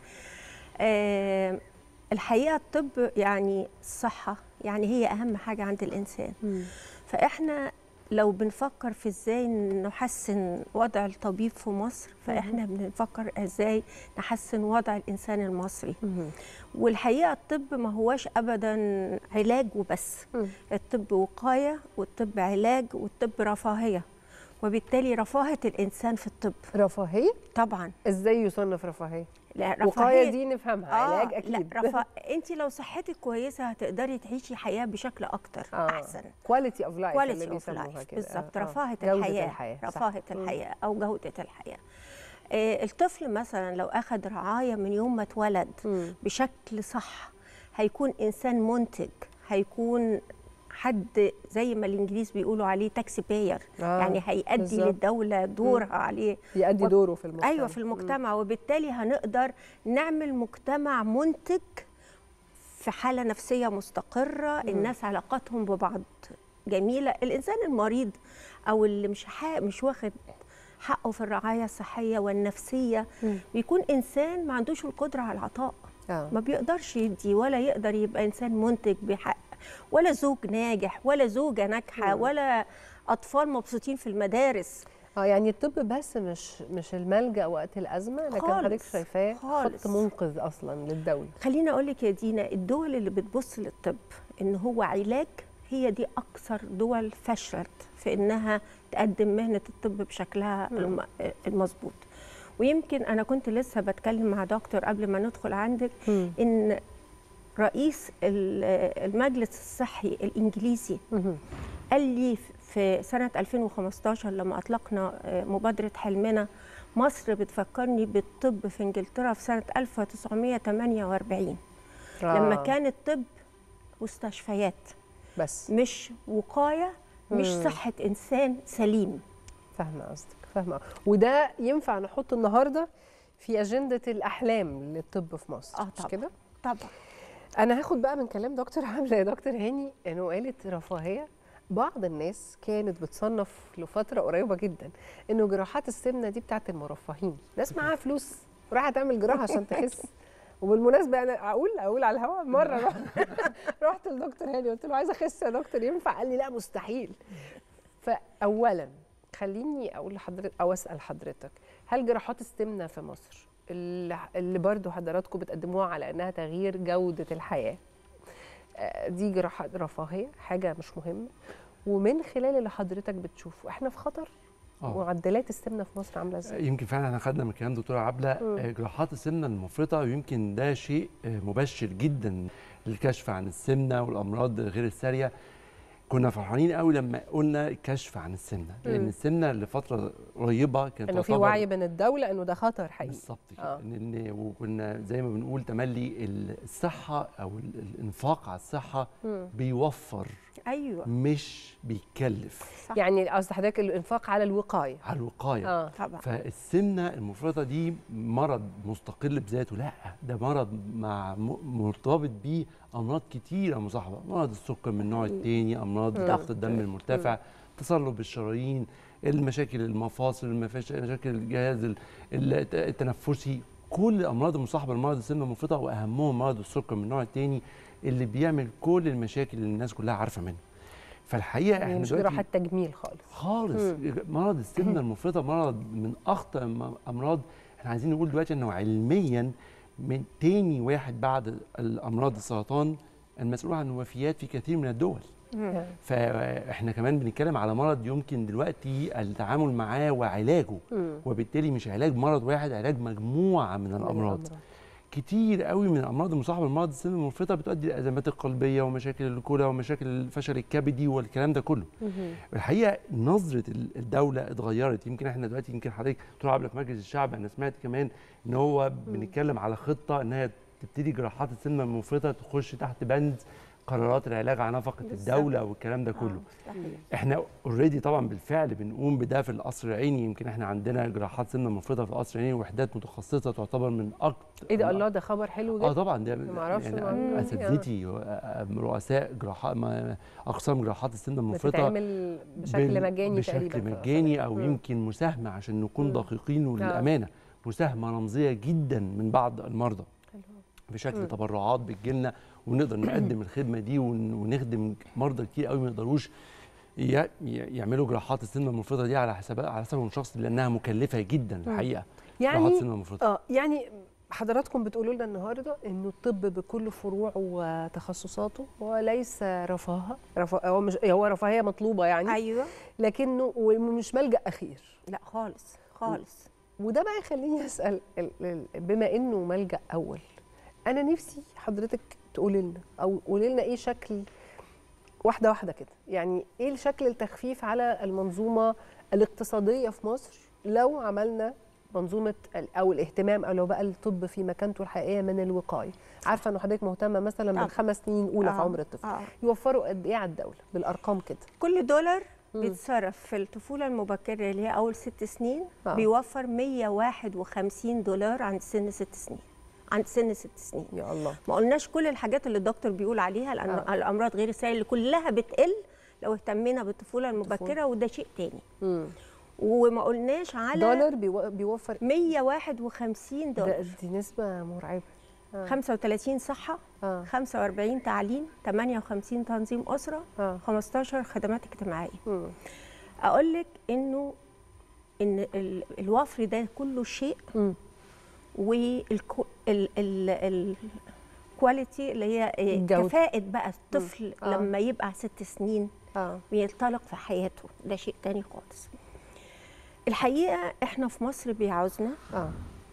آه، الحقيقه الطب يعني الصحه يعني هي اهم حاجه عند الانسان فاحنا لو بنفكر في ازاي نحسن وضع الطبيب في مصر فاحنا بنفكر ازاي نحسن وضع الانسان المصري والحقيقه الطب ما هواش ابدا علاج وبس مم. الطب وقايه والطب علاج والطب رفاهيه وبالتالي رفاهه الانسان في الطب رفاهيه طبعا ازاي يصنف رفاهيه لا وقايه دي نفهمها علاج اكيد لا رفا... انت لو صحتك كويسه هتقدري تعيشي حياه بشكل اكتر آه. احسن كواليتي اوف لايف كواليتي اوف لايف بالظبط رفاهه جودة الحياه, الحياه صح. رفاهه مم. الحياه او جوده الحياه آه الطفل مثلا لو اخذ رعايه من يوم ما اتولد مم. بشكل صح هيكون انسان منتج هيكون حد زي ما الانجليز بيقولوا عليه تاكسي باير آه، يعني هيأدي بالظبط. للدوله دورها عليه يأدي و- دوره في المجتمع ايوه في المجتمع وبالتالي هنقدر نعمل مجتمع منتج في حاله نفسيه مستقره الناس علاقاتهم ببعض جميله الانسان المريض او اللي مش حق مش واخد حقه في الرعايه الصحيه والنفسيه مم. بيكون انسان ما عندوش القدره على العطاء آه. ما بيقدرش يدي ولا يقدر يبقى انسان منتج بحق ولا زوج ناجح ولا زوجه ناجحه ولا اطفال مبسوطين في المدارس اه يعني الطب بس مش مش الملجأ وقت الأزمة لكن خالص، حضرتك شايفاه خالص. خط منقذ أصلا للدولة خليني اقول لك يا دينا الدول اللي بتبص للطب ان هو علاج هي دي اكثر دول فشلت في انها تقدم مهنه الطب بشكلها الم- المظبوط ويمكن انا كنت لسه بتكلم مع دكتور قبل ما ندخل عندك مم. ان رئيس ال- المجلس الصحي الانجليزي مهم. قال لي في سنة 2015 لما أطلقنا آه، مبادرة حلمنا مصر بتفكرني بالطب في إنجلترا في سنة 1948 لما آه، كان الطب مستشفيات بس مش وقاية مش مم. صحة إنسان سليم فاهمة قصدك فاهمة وده ينفع نحط النهاردة في أجندة الأحلام للطب في مصر آه مش طبعاً. كده؟ طبعا أنا هاخد بقى من كلام دكتور عاملة يا دكتور هاني إنه قالت رفاهية بعض الناس كانت بتصنف لفترة قريبة جدا إنه جراحات السمنة دي بتاعت المرفهين ناس معاها فلوس رايحة تعمل جراحة عشان تخس وبالمناسبة أنا أقول أقول على الهواء مرة رحت, رحت لدكتور هاني قلت له عايزة أخس يا دكتور ينفع؟ قال لي لا مستحيل فأولا خليني أقول لحضرتك أو أسأل حضرتك هل جراحات السمنة في مصر اللي اللي برضو حضراتكم بتقدموها على انها تغيير جوده الحياه آه، دي جراحات رفاهيه حاجه مش مهمه ومن خلال اللي حضرتك بتشوفه احنا في خطر آه. معدلات السمنه في مصر عامله ازاي يمكن فعلا احنا خدنا من كلام دكتوره عبله مم. آه، جراحات السمنه المفرطه ويمكن ده شيء آه، مبشر جدا للكشف عن السمنه والامراض غير الساريه كنا فرحانين قوي لما قلنا الكشف عن السمنه لان مم. السمنه لفتره قريبه كانت انه في تعتبر- وعي من الدوله انه ده خطر حقيقي بالظبط آه. كده ان إن- وكنا زي ما بنقول تملي الصحه او ال- الانفاق على الصحه مم. بيوفر أيوة مش بيكلف صح يعني قصد حضرتك الانفاق على الوقايه على الوقايه اه طبعا فالسمنه المفرطه دي مرض مستقل بذاته لا ده مرض مع م- مرتبط بيه امراض كتيره مصاحبه مرض السكر من النوع الثاني امراض مم. ضغط الدم المرتفع تصلب الشرايين المشاكل المفاصل المفاش- مشاكل الجهاز ال- الت- التنفسي كل الامراض المصاحبه لمرض السمنه المفرطه واهمهم مرض السكر من النوع الثاني اللي بيعمل كل المشاكل اللي الناس كلها عارفه منها فالحقيقه يعني احنا مش دلوقتي جراحات تجميل خالص خالص مرض السمنه المفرطه مرض من اخطر الم- امراض احنا عايزين نقول دلوقتي انه علميا من تاني واحد بعد الامراض السرطان المسؤول عن الوفيات في كثير من الدول مم. فاحنا كمان بنتكلم على مرض يمكن دلوقتي التعامل معاه وعلاجه مم. وبالتالي مش علاج مرض واحد علاج مجموعه من الامراض كتير قوي من الامراض المصاحبه لمرض السمنه المفرطه بتؤدي للازمات القلبيه ومشاكل الكلى ومشاكل الفشل الكبدي والكلام ده كله مم. الحقيقه نظره ال- الدوله اتغيرت يمكن احنا دلوقتي يمكن حضرتك دكتور عبله في مجلس الشعب انا سمعت كمان ان هو بنتكلم على خطه انها تبتدي جراحات السمنه المفرطه تخش تحت بند قرارات العلاج على نفقه بالظبط. الدوله والكلام ده كله آه، صحيح. احنا اوريدي طبعا بالفعل بنقوم بده في القصر العيني يمكن احنا عندنا جراحات سمنه مفرطه في القصر العيني وحدات متخصصه تعتبر من اكتر ايه ده الله ده خبر حلو اه جدا طبعا ده ما أعرفش يعني المعلومة دي. اساتذتي و- رؤساء جراحات ما- اقسام جراحات السمنه المفرطه بتتعمل بشكل بال- مجاني بشكل تقريبا مجاني او مم. يمكن مساهمه عشان نكون مم. دقيقين وللامانه مساهمه رمزيه جدا من بعض المرضى بشكل مم. تبرعات بتجيلنا ونقدر نقدم الخدمه دي ون- ونخدم مرضى كتير قوي ما يقدروش ي- ي- يعملوا جراحات السمنه المفرطه دي على حساب على حسابهم شخصي لانها مكلفه جدا الحقيقه جراحات يعني السمنه المفرطه اه يعني حضراتكم بتقولوا لنا النهارده انه الطب بكل فروعه وتخصصاته هو ليس رفاهه رفا هو مش هو رفاهيه مطلوبه يعني أيوة لكنه ومش ملجا اخير لا خالص خالص وده بقى يخليني اسال ال- ال- بما انه ملجا اول انا نفسي حضرتك تقولي لنا او قولي لنا ايه شكل واحده واحده كده يعني ايه شكل التخفيف على المنظومه الاقتصاديه في مصر لو عملنا منظومه ال- او الاهتمام او لو بقى الطب في مكانته الحقيقيه من الوقايه عارفه انه حضرتك مهتمه مثلا طبعا. بالخمس سنين اولى في آه، عمر الطفل آه. يوفروا قد ايه على الدوله بالارقام كده كل دولار مم. بيتصرف في الطفوله المبكره اللي هي اول ست سنين آه. بيوفر 151 دولار عند سن ست سنين عند سن ست سنين يا الله ما قلناش كل الحاجات اللي الدكتور بيقول عليها لان آه. الامراض غير السائل اللي كلها بتقل لو اهتمينا بالطفوله المبكره وده شيء تاني مم. وما قلناش على دولار بيو- بيوفر 151 ده دولار دي نسبه مرعبه آه. 35 صحه اه 45 تعليم 58 تنظيم اسره اه 15 خدمات اجتماعيه مم. اقول لك انه ان ال- الوفر ده كله شيء مم. والكواليتي اللي هي إيه، الجودة. كفاءة بقى الطفل آه. لما يبقى ست سنين اه وينطلق في حياته ده شيء تاني خالص الحقيقة احنا في مصر بيعوزنا اه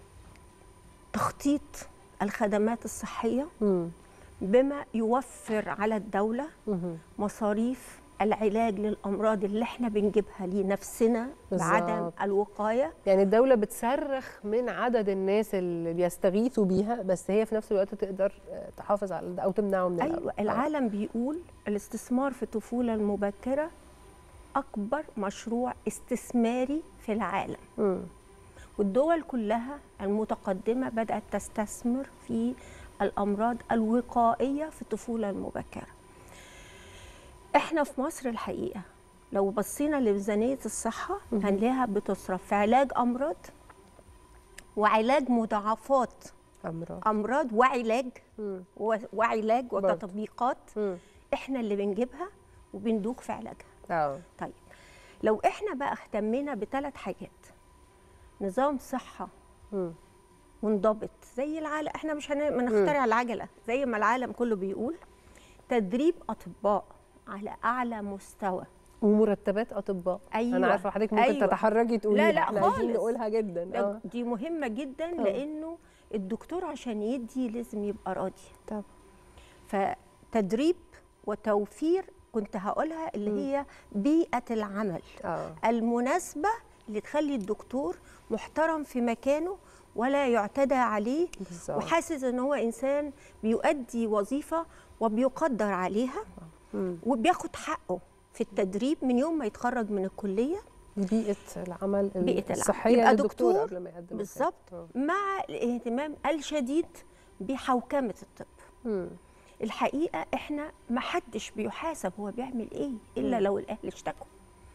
تخطيط الخدمات الصحية مم. بما يوفر على الدولة مم. مصاريف العلاج للأمراض اللي احنا بنجيبها لنفسنا بعدم بالظبط. الوقاية يعني الدولة بتصرخ من عدد الناس اللي بيستغيثوا بيها بس هي في نفس الوقت تقدر آه، تحافظ على ده او تمنعه من الأول. ايوه آه. العالم بيقول الاستثمار في الطفوله المبكره اكبر مشروع استثماري في العالم مم. والدول كلها المتقدمه بدات تستثمر في الامراض الوقائيه في الطفوله المبكره احنا في مصر الحقيقه لو بصينا لميزانيه الصحه هنلاقيها بتصرف في علاج امراض وعلاج مضاعفات امراض امراض وعلاج مم. و- وعلاج برضه. وتطبيقات مم. احنا اللي بنجيبها وبندوخ في علاجها اه طيب لو احنا بقى اهتمينا بثلاث حاجات نظام صحه مم. منضبط زي العالم احنا مش هن- هنخترع العجله زي ما العالم كله بيقول تدريب اطباء على اعلى مستوى ومرتبات اطباء أيوة. انا عارفه حضرتك ممكن أيوة. تتحرجي تقولي لا، لا احنا عايزين خالص. نقولها جدا ده اه دي مهمه جدا لانه الدكتور عشان يدي لازم يبقى راضي طب فتدريب وتوفير كنت هقولها اللي هي بيئه العمل اه المناسبة اللي تخلي الدكتور محترم في مكانه ولا يعتدى عليه بالظبط. وحاسس ان هو انسان بيؤدي وظيفة وبيقدر عليها مم. وبياخد حقه في التدريب من يوم ما يتخرج من الكلية بيئه العمل بيئة العمل. الصحيه يبقى للدكتور دكتور قبل ما يقدم بالظبط الخدمة. آه. مع الاهتمام الشديد بحوكمة الطب مم. الحقيقه احنا ما حدش بيحاسب هو بيعمل ايه الا لو الاهل اشتكوا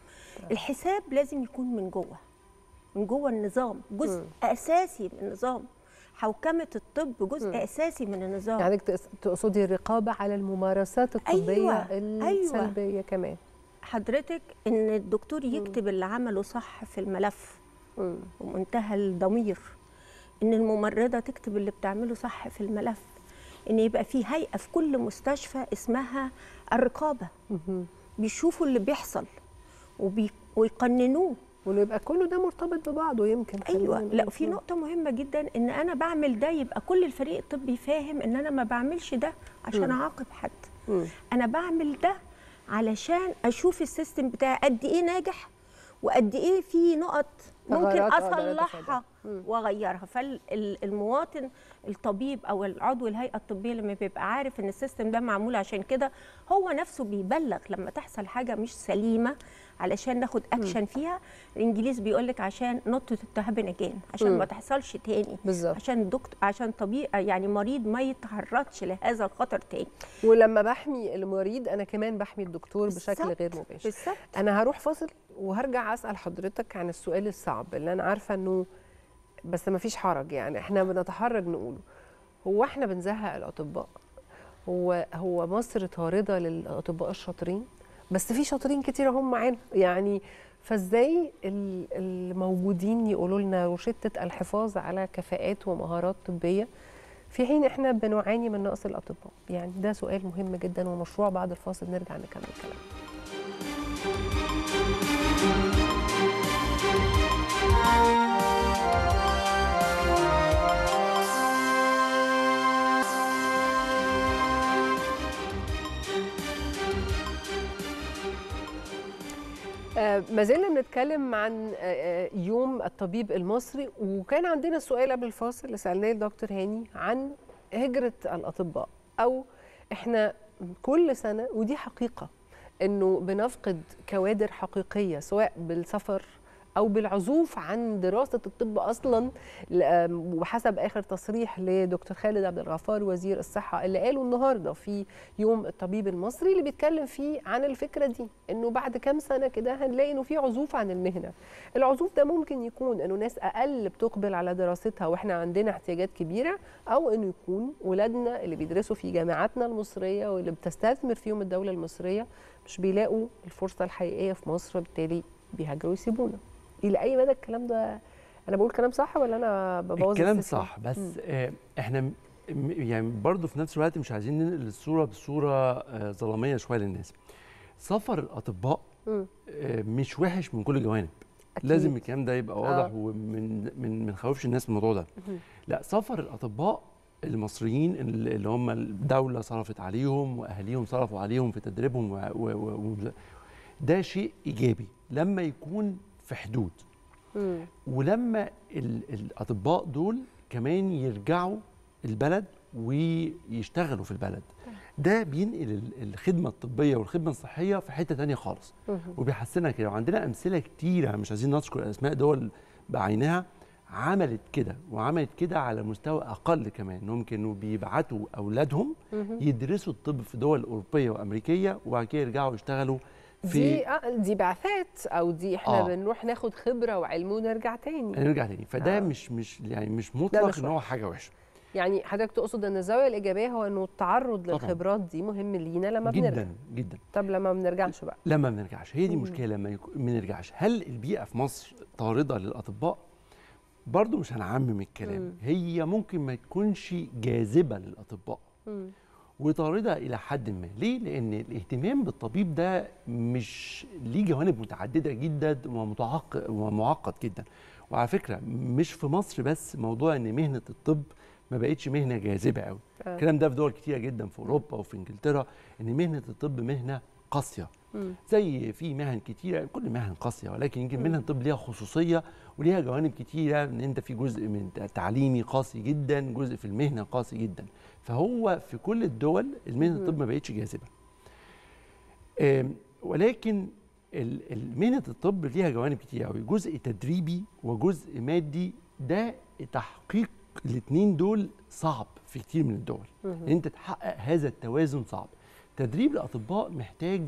الحساب لازم يكون من جوه من جوه النظام جزء مم. اساسي من النظام حوكمه الطب جزء مم. اساسي من النظام يعني حضرتك تقص- تقصدي الرقابه على الممارسات الطبيه أيوة، أيوة. السلبيه كمان حضرتك ان الدكتور يكتب اللي عمله صح في الملف مم. ومنتهى الضمير ان الممرضه تكتب اللي بتعمله صح في الملف ان يبقى في هيئه في كل مستشفى اسمها الرقابه مهم. بيشوفوا اللي بيحصل وبي... ويقننوه وانه يبقى كله ده مرتبط ببعضه يمكن ايوه خلينا لا نقول. في نقطه مهمه جدا ان انا بعمل ده يبقى كل الفريق الطبي فاهم ان انا ما بعملش ده عشان مم. اعاقب حد مم. انا بعمل ده علشان اشوف السيستم بتاعي قد ايه ناجح وقد ايه في نقط ممكن ثغرات أقدر اصلحها أتفاداها. مم. واغيرها فالمواطن الطبيب او العضو الهيئه الطبيه لما بيبقى عارف ان السيستم ده معمول عشان كده هو نفسه بيبلغ لما تحصل حاجه مش سليمه علشان ناخد اكشن فيها الانجليز بيقول لك عشان نوت تهبن اجين عشان مم. ما تحصلش تاني بالظبط عشان دكتور عشان طبيب يعني مريض ما يتعرضش لهذا الخطر تاني ولما بحمي المريض انا كمان بحمي الدكتور بشكل بالظبط. غير مباشر بالظبط انا هروح فاصل وهرجع اسال حضرتك عن السؤال الصعب اللي انا عارفه انه بس ما فيش حرج يعني احنا بنتحرج نقوله هو احنا بنزهق الاطباء هو هو مصر طارده للاطباء الشاطرين بس في شاطرين كتير هم معانا يعني فازاي ال- الموجودين يقولوا لنا روشته الحفاظ على كفاءات ومهارات طبيه في حين احنا بنعاني من نقص الاطباء يعني ده سؤال مهم جدا ومشروع بعد الفاصل نرجع نكمل كلامنا آه، ما زلنا بنتكلم عن آه، آه، يوم الطبيب المصري وكان عندنا سؤال قبل الفاصل اللي سالناه لدكتور هاني عن هجره الاطباء او احنا كل سنه ودي حقيقه انه بنفقد كوادر حقيقيه سواء بالسفر او بالعزوف عن دراسه الطب اصلا ل- آم، وحسب اخر تصريح لدكتور خالد عبد الغفار وزير الصحه اللي قاله النهارده في يوم الطبيب المصري اللي بيتكلم فيه عن الفكره دي انه بعد كام سنه كده هنلاقي انه في عزوف عن المهنه العزوف ده ممكن يكون انه ناس اقل بتقبل على دراستها واحنا عندنا احتياجات كبيره او انه يكون ولادنا اللي بيدرسوا في جامعاتنا المصريه واللي بتستثمر فيهم الدوله المصريه مش بيلاقوا الفرصه الحقيقيه في مصر بالتالي بيهاجروا يسيبونا الى اي مدى الكلام ده انا بقول كلام صح ولا انا ببوظ الكلام السيستم؟ صح بس آه احنا م- م- يعني برضه في نفس الوقت مش عايزين ننقل الصوره بصوره آه ظلاميه شويه للناس سفر الاطباء مم. آه مش وحش من كل الجوانب أكيد. لازم الكلام ده يبقى واضح آه. ومن من من خوفش الناس من الموضوع ده مهم. لا سفر الاطباء المصريين اللي اللي هم الدوله صرفت عليهم واهاليهم صرفوا عليهم في تدريبهم و و و و ده شيء ايجابي لما يكون في حدود مم. ولما ال- الاطباء دول كمان يرجعوا البلد ويشتغلوا في البلد ده بينقل ال- الخدمه الطبيه والخدمه الصحيه في حته تانية خالص مهم. وبيحسنها كده وعندنا امثله كتيره مش عايزين نذكر اسماء دول بعينها عملت كده وعملت كده على مستوى اقل كمان انهم كانوا بيبعتوا اولادهم مهم. يدرسوا الطب في دول اوروبيه وامريكيه وبعد كده يرجعوا يشتغلوا دي في آه دي بعثات او دي احنا آه. آه. بنروح ناخد خبره وعلم ونرجع تاني نرجع تاني فده آه. مش مش يعني مش مطلق مش ان هو حاجه وحشه يعني حضرتك تقصد ان الزاويه الايجابيه هو انه التعرض طبعاً. للخبرات دي مهم لينا لما بنرجع جدا جدا طب لما ما بنرجعش بقى لما ما بنرجعش هي دي مم. المشكله لما يكو- ما نرجعش هل البيئه في مصر طارده للاطباء برضو مش هنعمم الكلام مم. هي ممكن ما تكونش جاذبه للاطباء مم. وطارده الى حد ما ليه لان الاهتمام بالطبيب ده مش ليه جوانب متعدده جدا ومتعقد ومعقد جدا وعلى فكره مش في مصر بس موضوع ان مهنه الطب ما بقتش مهنه جاذبه قوي آه. الكلام ده في دول كتيره جدا في اوروبا وفي انجلترا ان مهنه الطب مهنه قاسيه مم. زي في مهن كتيره كل مهن قاسيه ولكن يمكن مم. مهنه الطب ليها خصوصيه وليها جوانب كتيره ان انت في جزء من تعليمي قاسي جدا جزء في المهنه قاسي جدا فهو في كل الدول المهنه مم. الطب ما بقتش جاذبه آم، ولكن ال- ال- مهنه الطب ليها جوانب كتير قوي جزء تدريبي وجزء مادي ده تحقيق الاثنين دول صعب في كتير من الدول مهم. ان انت تحقق هذا التوازن صعب تدريب الاطباء محتاج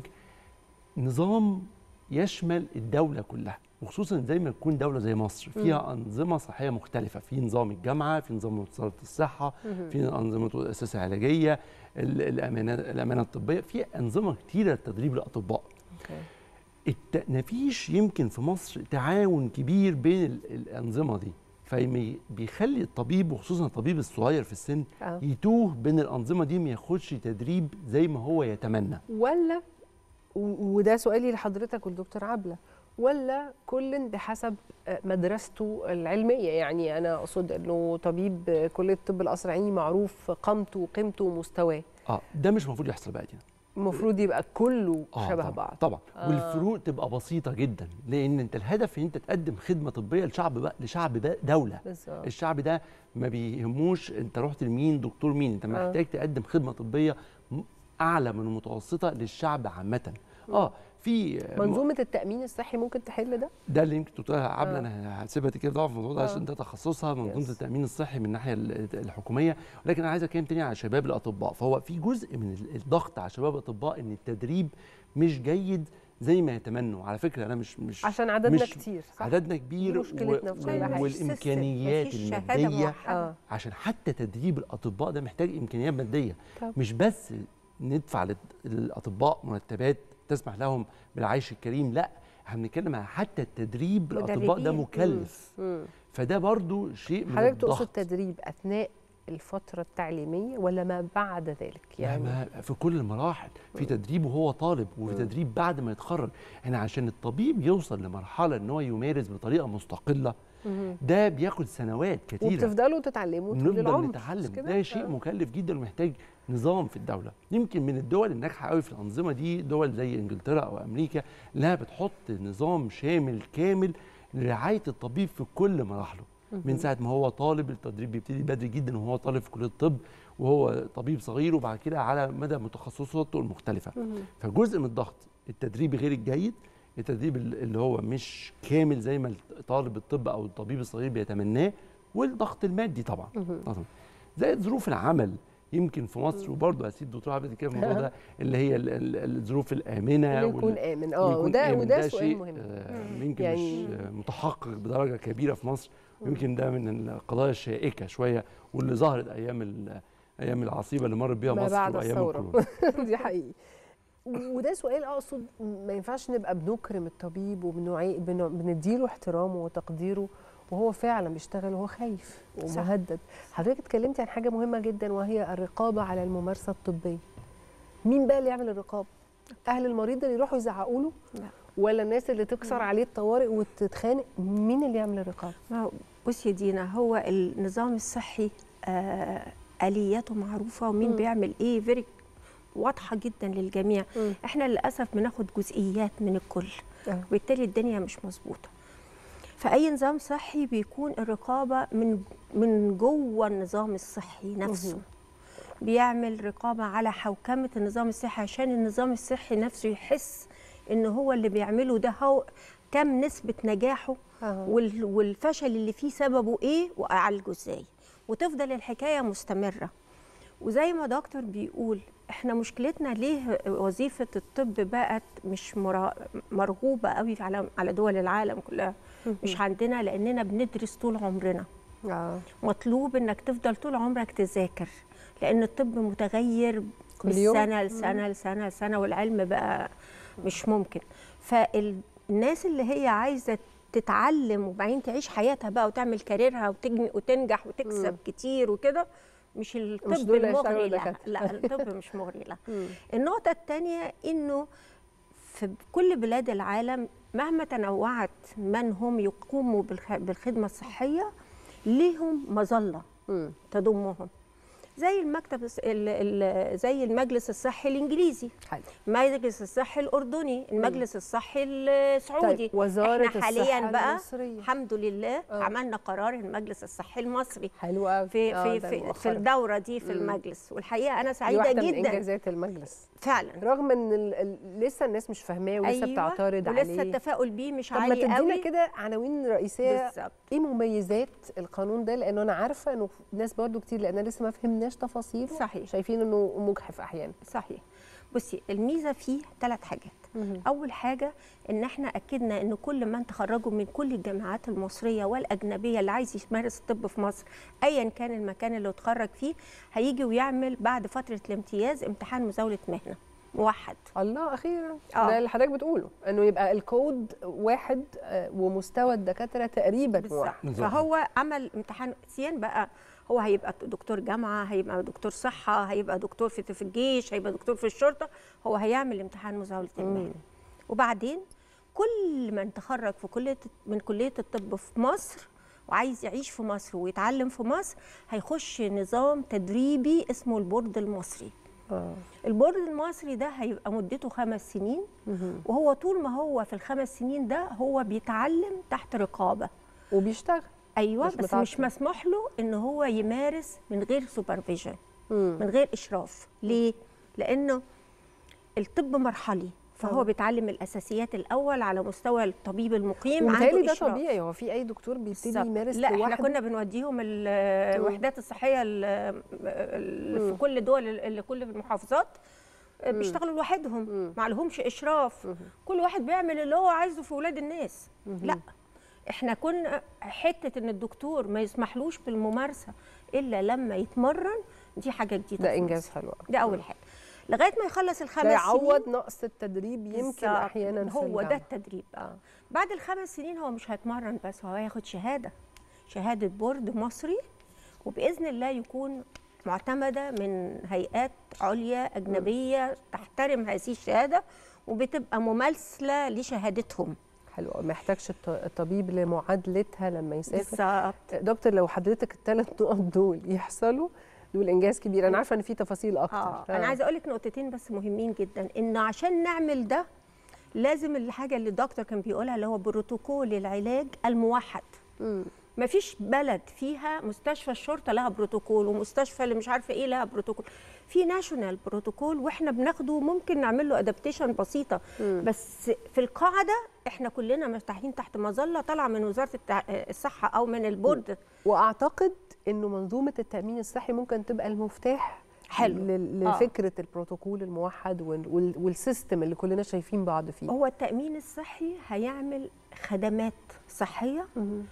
نظام يشمل الدوله كلها وخصوصا زي ما تكون دوله زي مصر فيها انظمه صحيه مختلفه في نظام الجامعه في نظام وزاره الصحه مهم. في انظمه الاساسه العلاجيه ال- الامانه الامانه الطبيه في انظمه كتيره لتدريب الاطباء أوكي. الت... مفيش يمكن في مصر تعاون كبير بين ال... الانظمه دي فبيخلي الطبيب وخصوصا الطبيب الصغير في السن آه. يتوه بين الانظمه دي ما ياخدش تدريب زي ما هو يتمنى ولا و- وده سؤالي لحضرتك والدكتور عبله ولا كل بحسب آه، مدرسته العلميه يعني انا اقصد انه طبيب آه، كليه الطب القصر العيني معروف قامته وقيمته ومستواه اه ده مش المفروض يحصل بقى دي المفروض يبقى كله آه شبه طبعا بعض طبعا آه. آه. والفروق تبقى بسيطه جدا لان انت الهدف ان انت تقدم خدمه طبيه لشعب بقى لشعب بقى دوله بالظبط الشعب ده ما بيهموش انت رحت لمين دكتور مين انت محتاج تقدم خدمه طبيه م- اعلى من المتوسطه للشعب عامه اه في منظومه التامين الصحي ممكن تحل ده ده اللي يمكن تقولها عبله آه. انا هسيبها كده طبعا في الموضوع ده آه. عشان ده تخصصها منظومه يس. التامين الصحي من الناحيه ال- الحكوميه ولكن انا عايز اتكلم تاني على شباب الاطباء فهو في جزء من ال- الضغط على شباب الاطباء ان التدريب مش جيد زي ما يتمنوا على فكره انا مش مش عشان عددنا مش كتير صح عددنا كبير دي مشكلتنا في كل حاجة. والامكانيات مفيش شهادة الماديه موحدة. اه عشان حتى تدريب الاطباء ده محتاج امكانيات ماديه طب. مش بس ندفع لل- للاطباء مرتبات تسمح لهم بالعيش الكريم لا احنا بنتكلم على حتى التدريب الاطباء ده مدربين. مكلف مم. فده برضو شيء من حضرتك تقصد الضغط تدريب اثناء الفتره التعليميه ولا ما بعد ذلك يعني يعني ما في كل المراحل في تدريب وهو طالب وفي تدريب بعد ما يتخرج احنا عشان الطبيب يوصل لمرحله ان هو يمارس بطريقه مستقله مهم. ده بياخد سنوات كتيره وبتفضلوا تتعلموا طول نفضل العمر مش نتعلم كده؟ ده شيء آه. مكلف جدا ومحتاج نظام في الدوله يمكن من الدول الناجحه قوي في الانظمه دي دول زي انجلترا او امريكا انها بتحط نظام شامل كامل لرعايه الطبيب في كل مراحله من ساعه ما هو طالب التدريب بيبتدي بدري جدا وهو طالب في كليه الطب وهو طبيب صغير وبعد كده على مدى متخصصاته المختلفه فجزء من الضغط التدريبي غير الجيد التدريب اللي هو مش كامل زي ما طالب الطب او الطبيب الصغير بيتمناه والضغط المادي طبعا طبعا زائد ظروف العمل يمكن في مصر وبرضه هسيب الدكتور عبد كده في الموضوع ده اللي هي ال- ال- الظروف الامنه اللي وال- يكون امن اللي اه يكون وده آمن. وده ده سؤال شيء مهم آه، يمكن يعني- مش آه، متحقق بدرجه كبيره في مصر ويمكن ده من القضايا الشائكه شويه واللي ظهرت ايام ال- ايام العصيبه اللي مرت بيها ما مصر بعد وايام الثورة. الكورونا دي حقيقي وده سؤال اقصد ما ينفعش نبقى بنكرم الطبيب وبنوعي بن- بنديله احترامه وتقديره وهو فعلا بيشتغل وهو خايف صح. ومهدد حضرتك اتكلمتي عن حاجه مهمه جدا وهي الرقابه على الممارسه الطبيه مين بقى اللي يعمل الرقابه اهل المريض اللي يروحوا يزعقوا له لا. ولا الناس اللي تكسر عليه الطوارئ وتتخانق مين اللي يعمل الرقابه ما هو- بصي يا دينا هو النظام الصحي آه الياته معروفه ومين مم. بيعمل ايه فيري واضحه جدا للجميع مم. احنا للاسف بناخد جزئيات من الكل آه. وبالتالي الدنيا مش مظبوطه فاي نظام صحي بيكون الرقابه من من جوه النظام الصحي نفسه مهم. بيعمل رقابه على حوكمه النظام الصحي عشان النظام الصحي نفسه يحس ان هو اللي بيعمله ده هو كم نسبه نجاحه آه. وال- والفشل اللي فيه سببه ايه واعالجه ازاي وتفضل الحكايه مستمره وزي ما دكتور بيقول احنا مشكلتنا ليه وظيفه الطب بقت مش مرا- مرغوبه قوي على على دول العالم كلها مش عندنا لاننا بندرس طول عمرنا آه. مطلوب انك تفضل طول عمرك تذاكر لان الطب متغير كل من يوم. سنه لسنه لسنه لسنه والعلم بقى مش ممكن فالناس اللي هي عايزه تتعلم وبعدين تعيش حياتها بقى وتعمل كاريرها وتجن- وتنجح وتكسب كتير وكده مش الطب مش دول اللي هيشتغلوا المغري لها دكاترة. لا الطب مش مغري لها مم. النقطة الثانية إنه في كل بلاد العالم مهما تنوعت من هم يقوموا بالخ- بالخدمة الصحية ليهم مظلة مم. تضمهم زي المكتب الص- ال- ال- زي المجلس الصحي الانجليزي حلو المجلس الصحي الاردني المجلس الصحي السعودي طيب، وزارة احنا حاليا الصحة بقى المصرية. الحمد لله آه. عملنا قرار المجلس الصحي المصري حلو قوي في آه، في ده في, في مؤخراً. الدوره دي في المجلس والحقيقه انا دي سعيده واحدة من جدا انجازات المجلس فعلا رغم ان ال... ال... لسه الناس مش فاهماه ولسه بتعترض ولسه عليه التفاؤل بيه مش طب ما عالي تدينا قوي كده عناوين رئيسيه بالظبط ايه مميزات القانون ده لانه انا عارفه انه ناس برضو كتير لان لسه ما فهمناش تفاصيله صحيح. شايفين انه مجحف احيانا صحيح بصي الميزه فيه ثلاث حاجات اول حاجه ان احنا اكدنا ان كل من تخرجوا من كل الجامعات المصريه والاجنبيه اللي عايز يمارس الطب في مصر ايا كان المكان اللي اتخرج فيه هيجي ويعمل بعد فتره الامتياز امتحان مزاوله مهنه موحد الله اخيرا آه. ده اللي حضرتك بتقوله انه يبقى الكود واحد آه، ومستوى الدكاتره تقريبا بالظبط واحد بالظبط. فهو عمل امتحان سيان بقى هو هيبقى دكتور جامعه هيبقى دكتور صحه هيبقى دكتور في في الجيش هيبقى دكتور في الشرطه هو هيعمل امتحان مزاوله المهنه وبعدين كل من تخرج في كليه من كليه الطب في مصر وعايز يعيش في مصر ويتعلم في مصر هيخش نظام تدريبي اسمه البورد المصري اه البورد المصري ده هيبقى مدته خمس سنين وهو طول ما هو في الخمس سنين ده هو بيتعلم تحت رقابه وبيشتغل ايوه مش بس مش متعصب. مسموح له ان هو يمارس من غير سوبرفيجن مم. من غير اشراف ليه لانه الطب مرحلي فهو بيتعلم الاساسيات الاول على مستوى الطبيب المقيم ومتهيألي عنده ده إشراف. طبيعي هو في اي دكتور بيبتدي بالظبط. يمارس لا احنا لوحده كنا بنوديهم ال- الوحدات الصحيه ال- ال- في كل دول ال- كل المحافظات بيشتغلوا لوحدهم ما لهمش اشراف كل واحد بيعمل اللي هو عايزه في ولاد الناس لا احنا كنا حته ان الدكتور ما يسمحلوش بالممارسه الا لما يتمرن دي حاجه جديده ده في انجاز مصر. حلو أوي. ده اول حاجه لغايه ما يخلص الخمس ده سنين يعوض نقص التدريب يمكن بالظبط. احيانا في هو ده الجامعة. التدريب آه. بعد الخمس سنين هو مش هيتمرن بس هو هياخد شهاده شهاده بورد مصري وباذن الله يكون معتمده من هيئات عليا اجنبيه تحترم هذه الشهاده وبتبقى مماثله لشهادتهم حلو أوي. ما يحتاجش الط- الطبيب لمعادلتها لما يسافر بالظبط دكتور لو حضرتك الثلاث نقط دول يحصلوا دول انجاز كبير انا عارفه ان في تفاصيل اكتر اه انا عايزه اقول لك نقطتين بس مهمين جدا ان عشان نعمل ده لازم الحاجه اللي الدكتور كان بيقولها اللي هو بروتوكول العلاج الموحد مم. مفيش بلد فيها مستشفى الشرطه لها بروتوكول ومستشفى اللي مش عارفه ايه لها بروتوكول في ناشونال بروتوكول واحنا بناخده ممكن نعمل له ادابتيشن بسيطه بس في القاعده احنا كلنا مرتاحين تحت مظله طالعه من وزاره التع... الصحه او من البورد واعتقد انه منظومه التامين الصحي ممكن تبقى المفتاح حلو. لل- آه. لفكره البروتوكول الموحد وال- وال- والسيستم اللي كلنا شايفين بعض فيه هو التامين الصحي هيعمل خدمات صحيه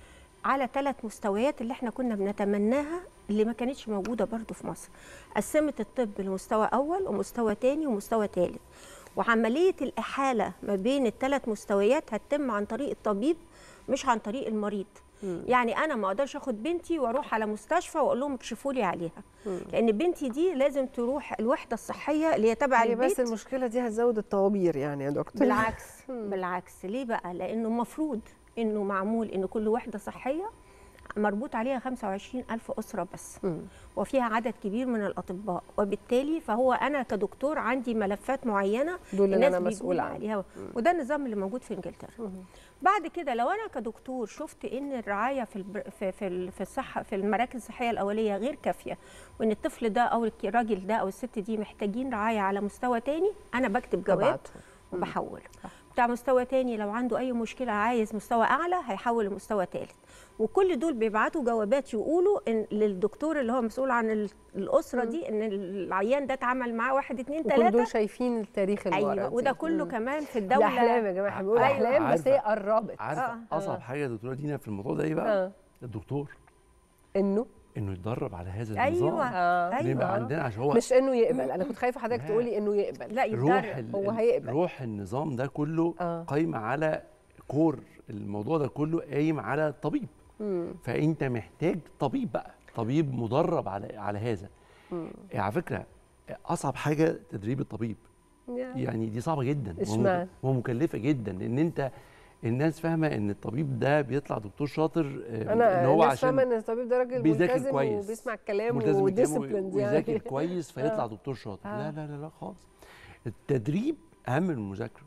على ثلاث مستويات اللي احنا كنا بنتمناها اللي ما كانتش موجوده برضو في مصر قسمت الطب لمستوى اول ومستوى تاني ومستوى ثالث وعمليه الاحاله ما بين الثلاث مستويات هتتم عن طريق الطبيب مش عن طريق المريض يعني انا ما اقدرش اخد بنتي واروح على مستشفى واقول لهم اكشفوا لي عليها لان بنتي دي لازم تروح الوحده الصحيه اللي هي تبع هي البيت بس المشكله دي هتزود الطوابير يعني يا دكتور بالعكس بالعكس ليه بقى لانه المفروض انه معمول ان كل وحده صحيه مربوط عليها 25 ألف أسرة بس وفيها عدد كبير من الأطباء وبالتالي فهو أنا كدكتور عندي ملفات معينة دول اللي الناس أنا مسؤول بيقولوا عنهم. عليها وده النظام اللي موجود في إنجلترا بعد كده لو أنا كدكتور شفت إن الرعاية في البر... في في, ال- في الصحة في المراكز الصحية الأولية غير كافية وإن الطفل ده أو الك- الراجل ده أو الست دي محتاجين رعاية على مستوى تاني أنا بكتب جواب أبعته. وبحول بتاع مستوى تاني لو عنده اي مشكله عايز مستوى اعلى هيحول لمستوى ثالث وكل دول بيبعتوا جوابات يقولوا إن للدكتور اللي هو مسؤول عن ال- الاسره دي ان العيان ده اتعمل معاه واحد اتنين وكل دول تلاته شايفين التاريخ اللي ورا ايوه دي. وده كله مم. كمان في دي الدوله احلام يا جماعه احنا بنقول أيوة. احلام بس هي عارفة. قربت عارفه آه. اصعب حاجه يا دكتوره دينا في الموضوع ده ايه بقى؟ آه. الدكتور انه انه يتدرب على هذا النظام ايوه آه. إن يبقى ايوه عندنا عشان هو مش انه يقبل انا كنت خايفه حضرتك لا. تقولي انه يقبل لا روح يتدرب ال- هو ال- هيقبل. روح النظام ده كله آه. قايمه على كور الموضوع ده كله قايم على الطبيب فانت محتاج طبيب بقى طبيب مدرب على على هذا على فكره اصعب حاجه تدريب الطبيب يعني دي صعبه جدا ومك- اشمعنى؟ ومكلفه جدا لان انت الناس فاهمه ان الطبيب ده بيطلع دكتور شاطر آه، انا ان هو الناس عشان فاهمه ان الطبيب ده راجل بيذاكر ملتزم كويس. وبيسمع الكلام ملتزم بالكلام وديسيبلين ويذاكر يعني كويس فيطلع آه. دكتور شاطر آه. لا لا لا لا خالص التدريب اهم من المذاكره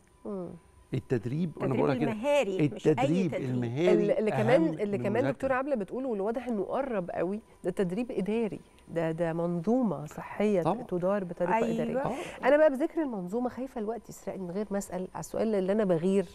التدريب وانا التدريب بقول لك كده، المهاري مش اي التدريب تدريب المهاري اللي اللي كمان أهم اللي من كمان المذاكرة. دكتوره عبله بتقول واللي واضح انه قرب قوي ده تدريب اداري ده ده منظومه صحيه طبعا. تدار بطريقه أيوة. اداريه آه. انا بقى بذكر المنظومه خايفه الوقت يسرقني من غير ما اسال على السؤال اللي انا بغير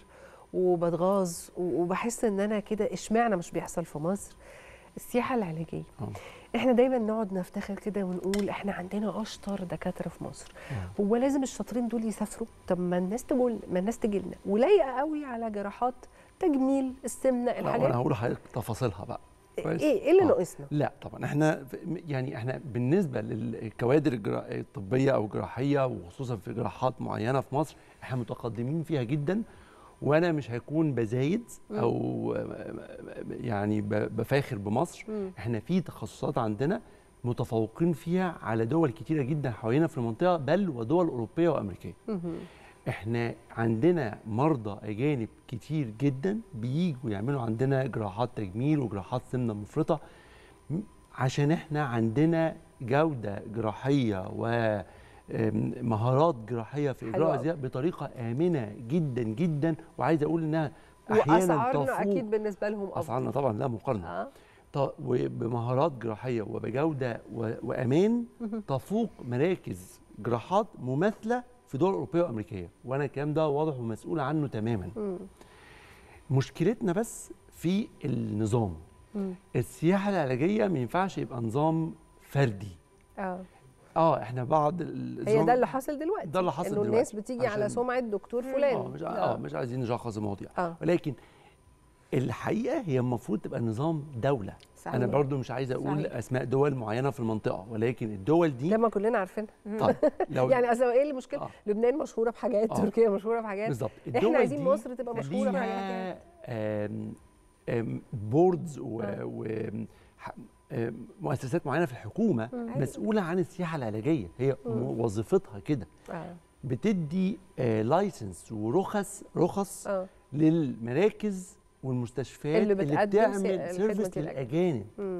وبتغاظ و- وبحس ان انا كده اشمعنى مش بيحصل في مصر السياحه العلاجيه آه. احنا دايما نقعد نفتخر كده ونقول احنا عندنا اشطر دكاتره في مصر هو لازم الشاطرين دول يسافروا طب ما الناس تقول ما الناس تجي لنا ولايقه قوي على جراحات تجميل السمنه لا، وانا الحاجات هقول لحضرتك تفاصيلها بقى كويس؟ ايه ايه اللي آه. ناقصنا لا طبعا احنا ف- يعني احنا بالنسبه للكوادر الجرا- الطبيه او الجراحيه وخصوصا في جراحات معينه في مصر احنا متقدمين فيها جدا وانا مش هكون بزايد او يعني ب- بفاخر بمصر احنا في تخصصات عندنا متفوقين فيها على دول كتيره جدا حوالينا في المنطقه بل ودول اوروبيه وامريكيه احنا عندنا مرضى اجانب كتير جدا بييجوا يعملوا عندنا جراحات تجميل وجراحات سمنه مفرطه م- عشان احنا عندنا جوده جراحيه ومهارات جراحيه في حلو اجراء أوي. زي بطريقه امنه جدا جدا وعايز اقول انها احيانا واسعارنا تفوق اكيد بالنسبه لهم افضل اسعارنا طبعا لا مقارنه اه ط- وبمهارات جراحيه وبجوده و- وامان تفوق مراكز جراحات مماثله في دول اوروبيه وامريكيه وانا الكلام ده واضح ومسؤول عنه تماما مشكلتنا بس في النظام السياحه العلاجيه ما ينفعش يبقى نظام فردي اه اه احنا بعض هي النظام ده اللي حصل دلوقتي ده اللي حصل انه الناس دلوقتي. بتيجي على عشان- سمعه دكتور فلان اه مش اه مش عايزين نشخص المواضيع آه. ولكن الحقيقه هي المفروض تبقى نظام دوله صحيح. انا برضو مش عايز اقول صحيح. اسماء دول معينه في المنطقه ولكن الدول دي ده ما كلنا عارفينها طيب لو يعني اصل ايه المشكله آه. لبنان مشهوره بحاجات آه. تركيا مشهوره بحاجات بالظبط احنا عايزين دي مصر تبقى مشهوره ليها بحاجات آم، آم، بوردز و, آه. و ح- آم، مؤسسات معينه في الحكومه مسؤوله عن السياحه العلاجيه هي م- وظيفتها كده اه بتدي لايسنس ورخص رخص اه للمراكز والمستشفيات اللي اللي, بتقدم س- بتعمل الخدمة سيرفيس دي للأجانب. للاجانب مم.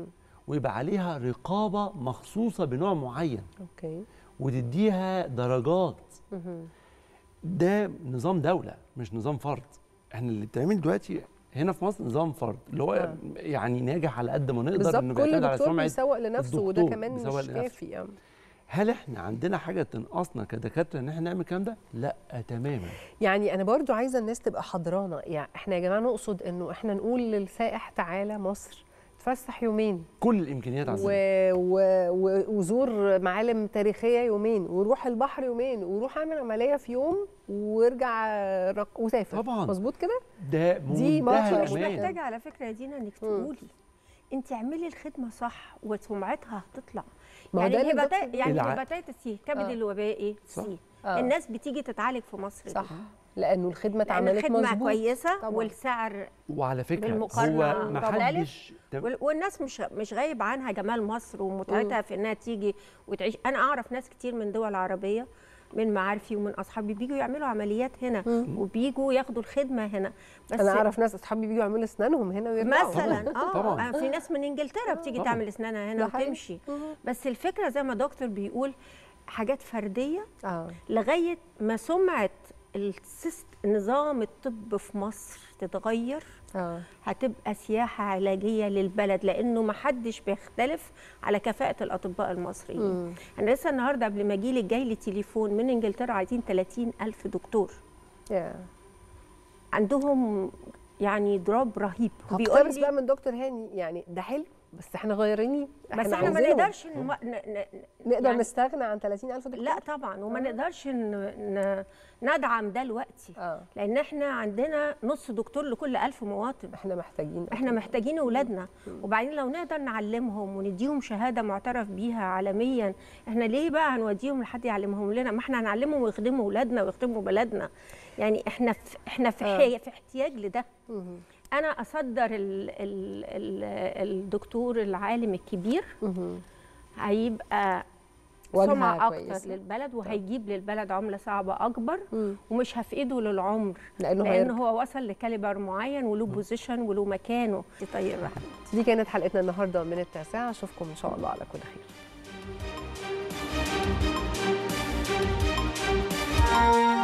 ويبقى عليها رقابه مخصوصه بنوع معين اوكي وتديها درجات مهم. ده نظام دوله مش نظام فرد احنا اللي بتعمل دلوقتي هنا في مصر نظام فرد اللي هو آه. يعني ناجح على قد ما نقدر انه بالظبط كل بيعتمد على دكتور سمعه بيسوق لنفسه وده الدكتور كمان بيسوق مش لنفسه. كافي يعني. هل احنا عندنا حاجه تنقصنا كدكاتره ان احنا نعمل الكلام ده؟ لا تماما يعني انا برضو عايزه الناس تبقى حضرانه يعني احنا يا جماعه نقصد انه احنا نقول للسائح تعالى مصر تفسح يومين كل الامكانيات و... عندنا و... و... وزور معالم تاريخيه يومين وروح البحر يومين وروح اعمل عمليه في يوم وارجع رق... وسافر طبعاً. مظبوط كده ده دي منتهى مصر مش الأمان. محتاجه على فكره يا دينا انك مم. تقولي انت اعملي الخدمه صح وسمعتها هتطلع ما هو يعني ده اللي الهباتا- الدكتور- يعني الع- الهباتيتس سي كبد آه. الوبائي صح. سي آه. الناس بتيجي تتعالج في مصر دي. صح لانه الخدمه لان اتعملت الخدمه مظبوط كويسه طبعاً. والسعر وعلى فكره بالمقارنة هو ما طبعاً. حدش تم- وال- والناس مش مش غايب عنها جمال مصر ومتعتها في انها تيجي وتعيش انا اعرف ناس كتير من دول عربيه من معارفي ومن اصحابي بيجوا يعملوا عمليات هنا وبيجوا ياخدوا الخدمه هنا بس انا اعرف ناس اصحابي بيجوا يعملوا اسنانهم هنا ويرجعوا مثلا اه طبعاً. في ناس من انجلترا بتيجي طبعاً. تعمل اسنانها هنا ده حقيقي. وتمشي بس الفكره زي ما دكتور بيقول حاجات فرديه اه لغايه ما سمعه السيست نظام الطب في مصر تتغير اه هتبقى سياحة علاجية للبلد لأنه ما حدش بيختلف على كفاءة الأطباء المصريين مم. أنا لسه النهاردة قبل ما أجيلك جاي لي تليفون من إنجلترا عايزين 30 ألف دكتور يا عندهم يعني ضراب رهيب هقتبس بقى من دكتور هاني يعني ده حلو بس احنا غيرانين بس احنا ما عايزينهم. نقدرش نم... ن... ن... نقدر يعني- نستغنى عن 30000 دكتور لا طبعا وما نقدرش ن... ن... ندعم ده دلوقتي اه لأن احنا عندنا نص دكتور لكل ألف مواطن احنا محتاجين احنا محتاجين اولادنا وبعدين لو نقدر نعلمهم ونديهم شهاده معترف بيها عالميا احنا ليه بقى هنوديهم لحد يعلمهم لنا ما احنا هنعلمهم ويخدموا اولادنا ويخدموا بلدنا يعني احنا في احنا في, آه. حي... في احتياج لده مهم. انا اصدر ال... ال... ال... الدكتور العالم الكبير مهم. هيبقى واجهة سمعة كويسة. اكتر للبلد وهيجيب للبلد عمله صعبه اكبر مم. ومش هفقده للعمر لانه لان هيرجع. هو وصل لكاليبر معين وله بوزيشن وله مكانه طيب دي كانت حلقتنا النهارده من التاسعه اشوفكم ان شاء الله على كل خير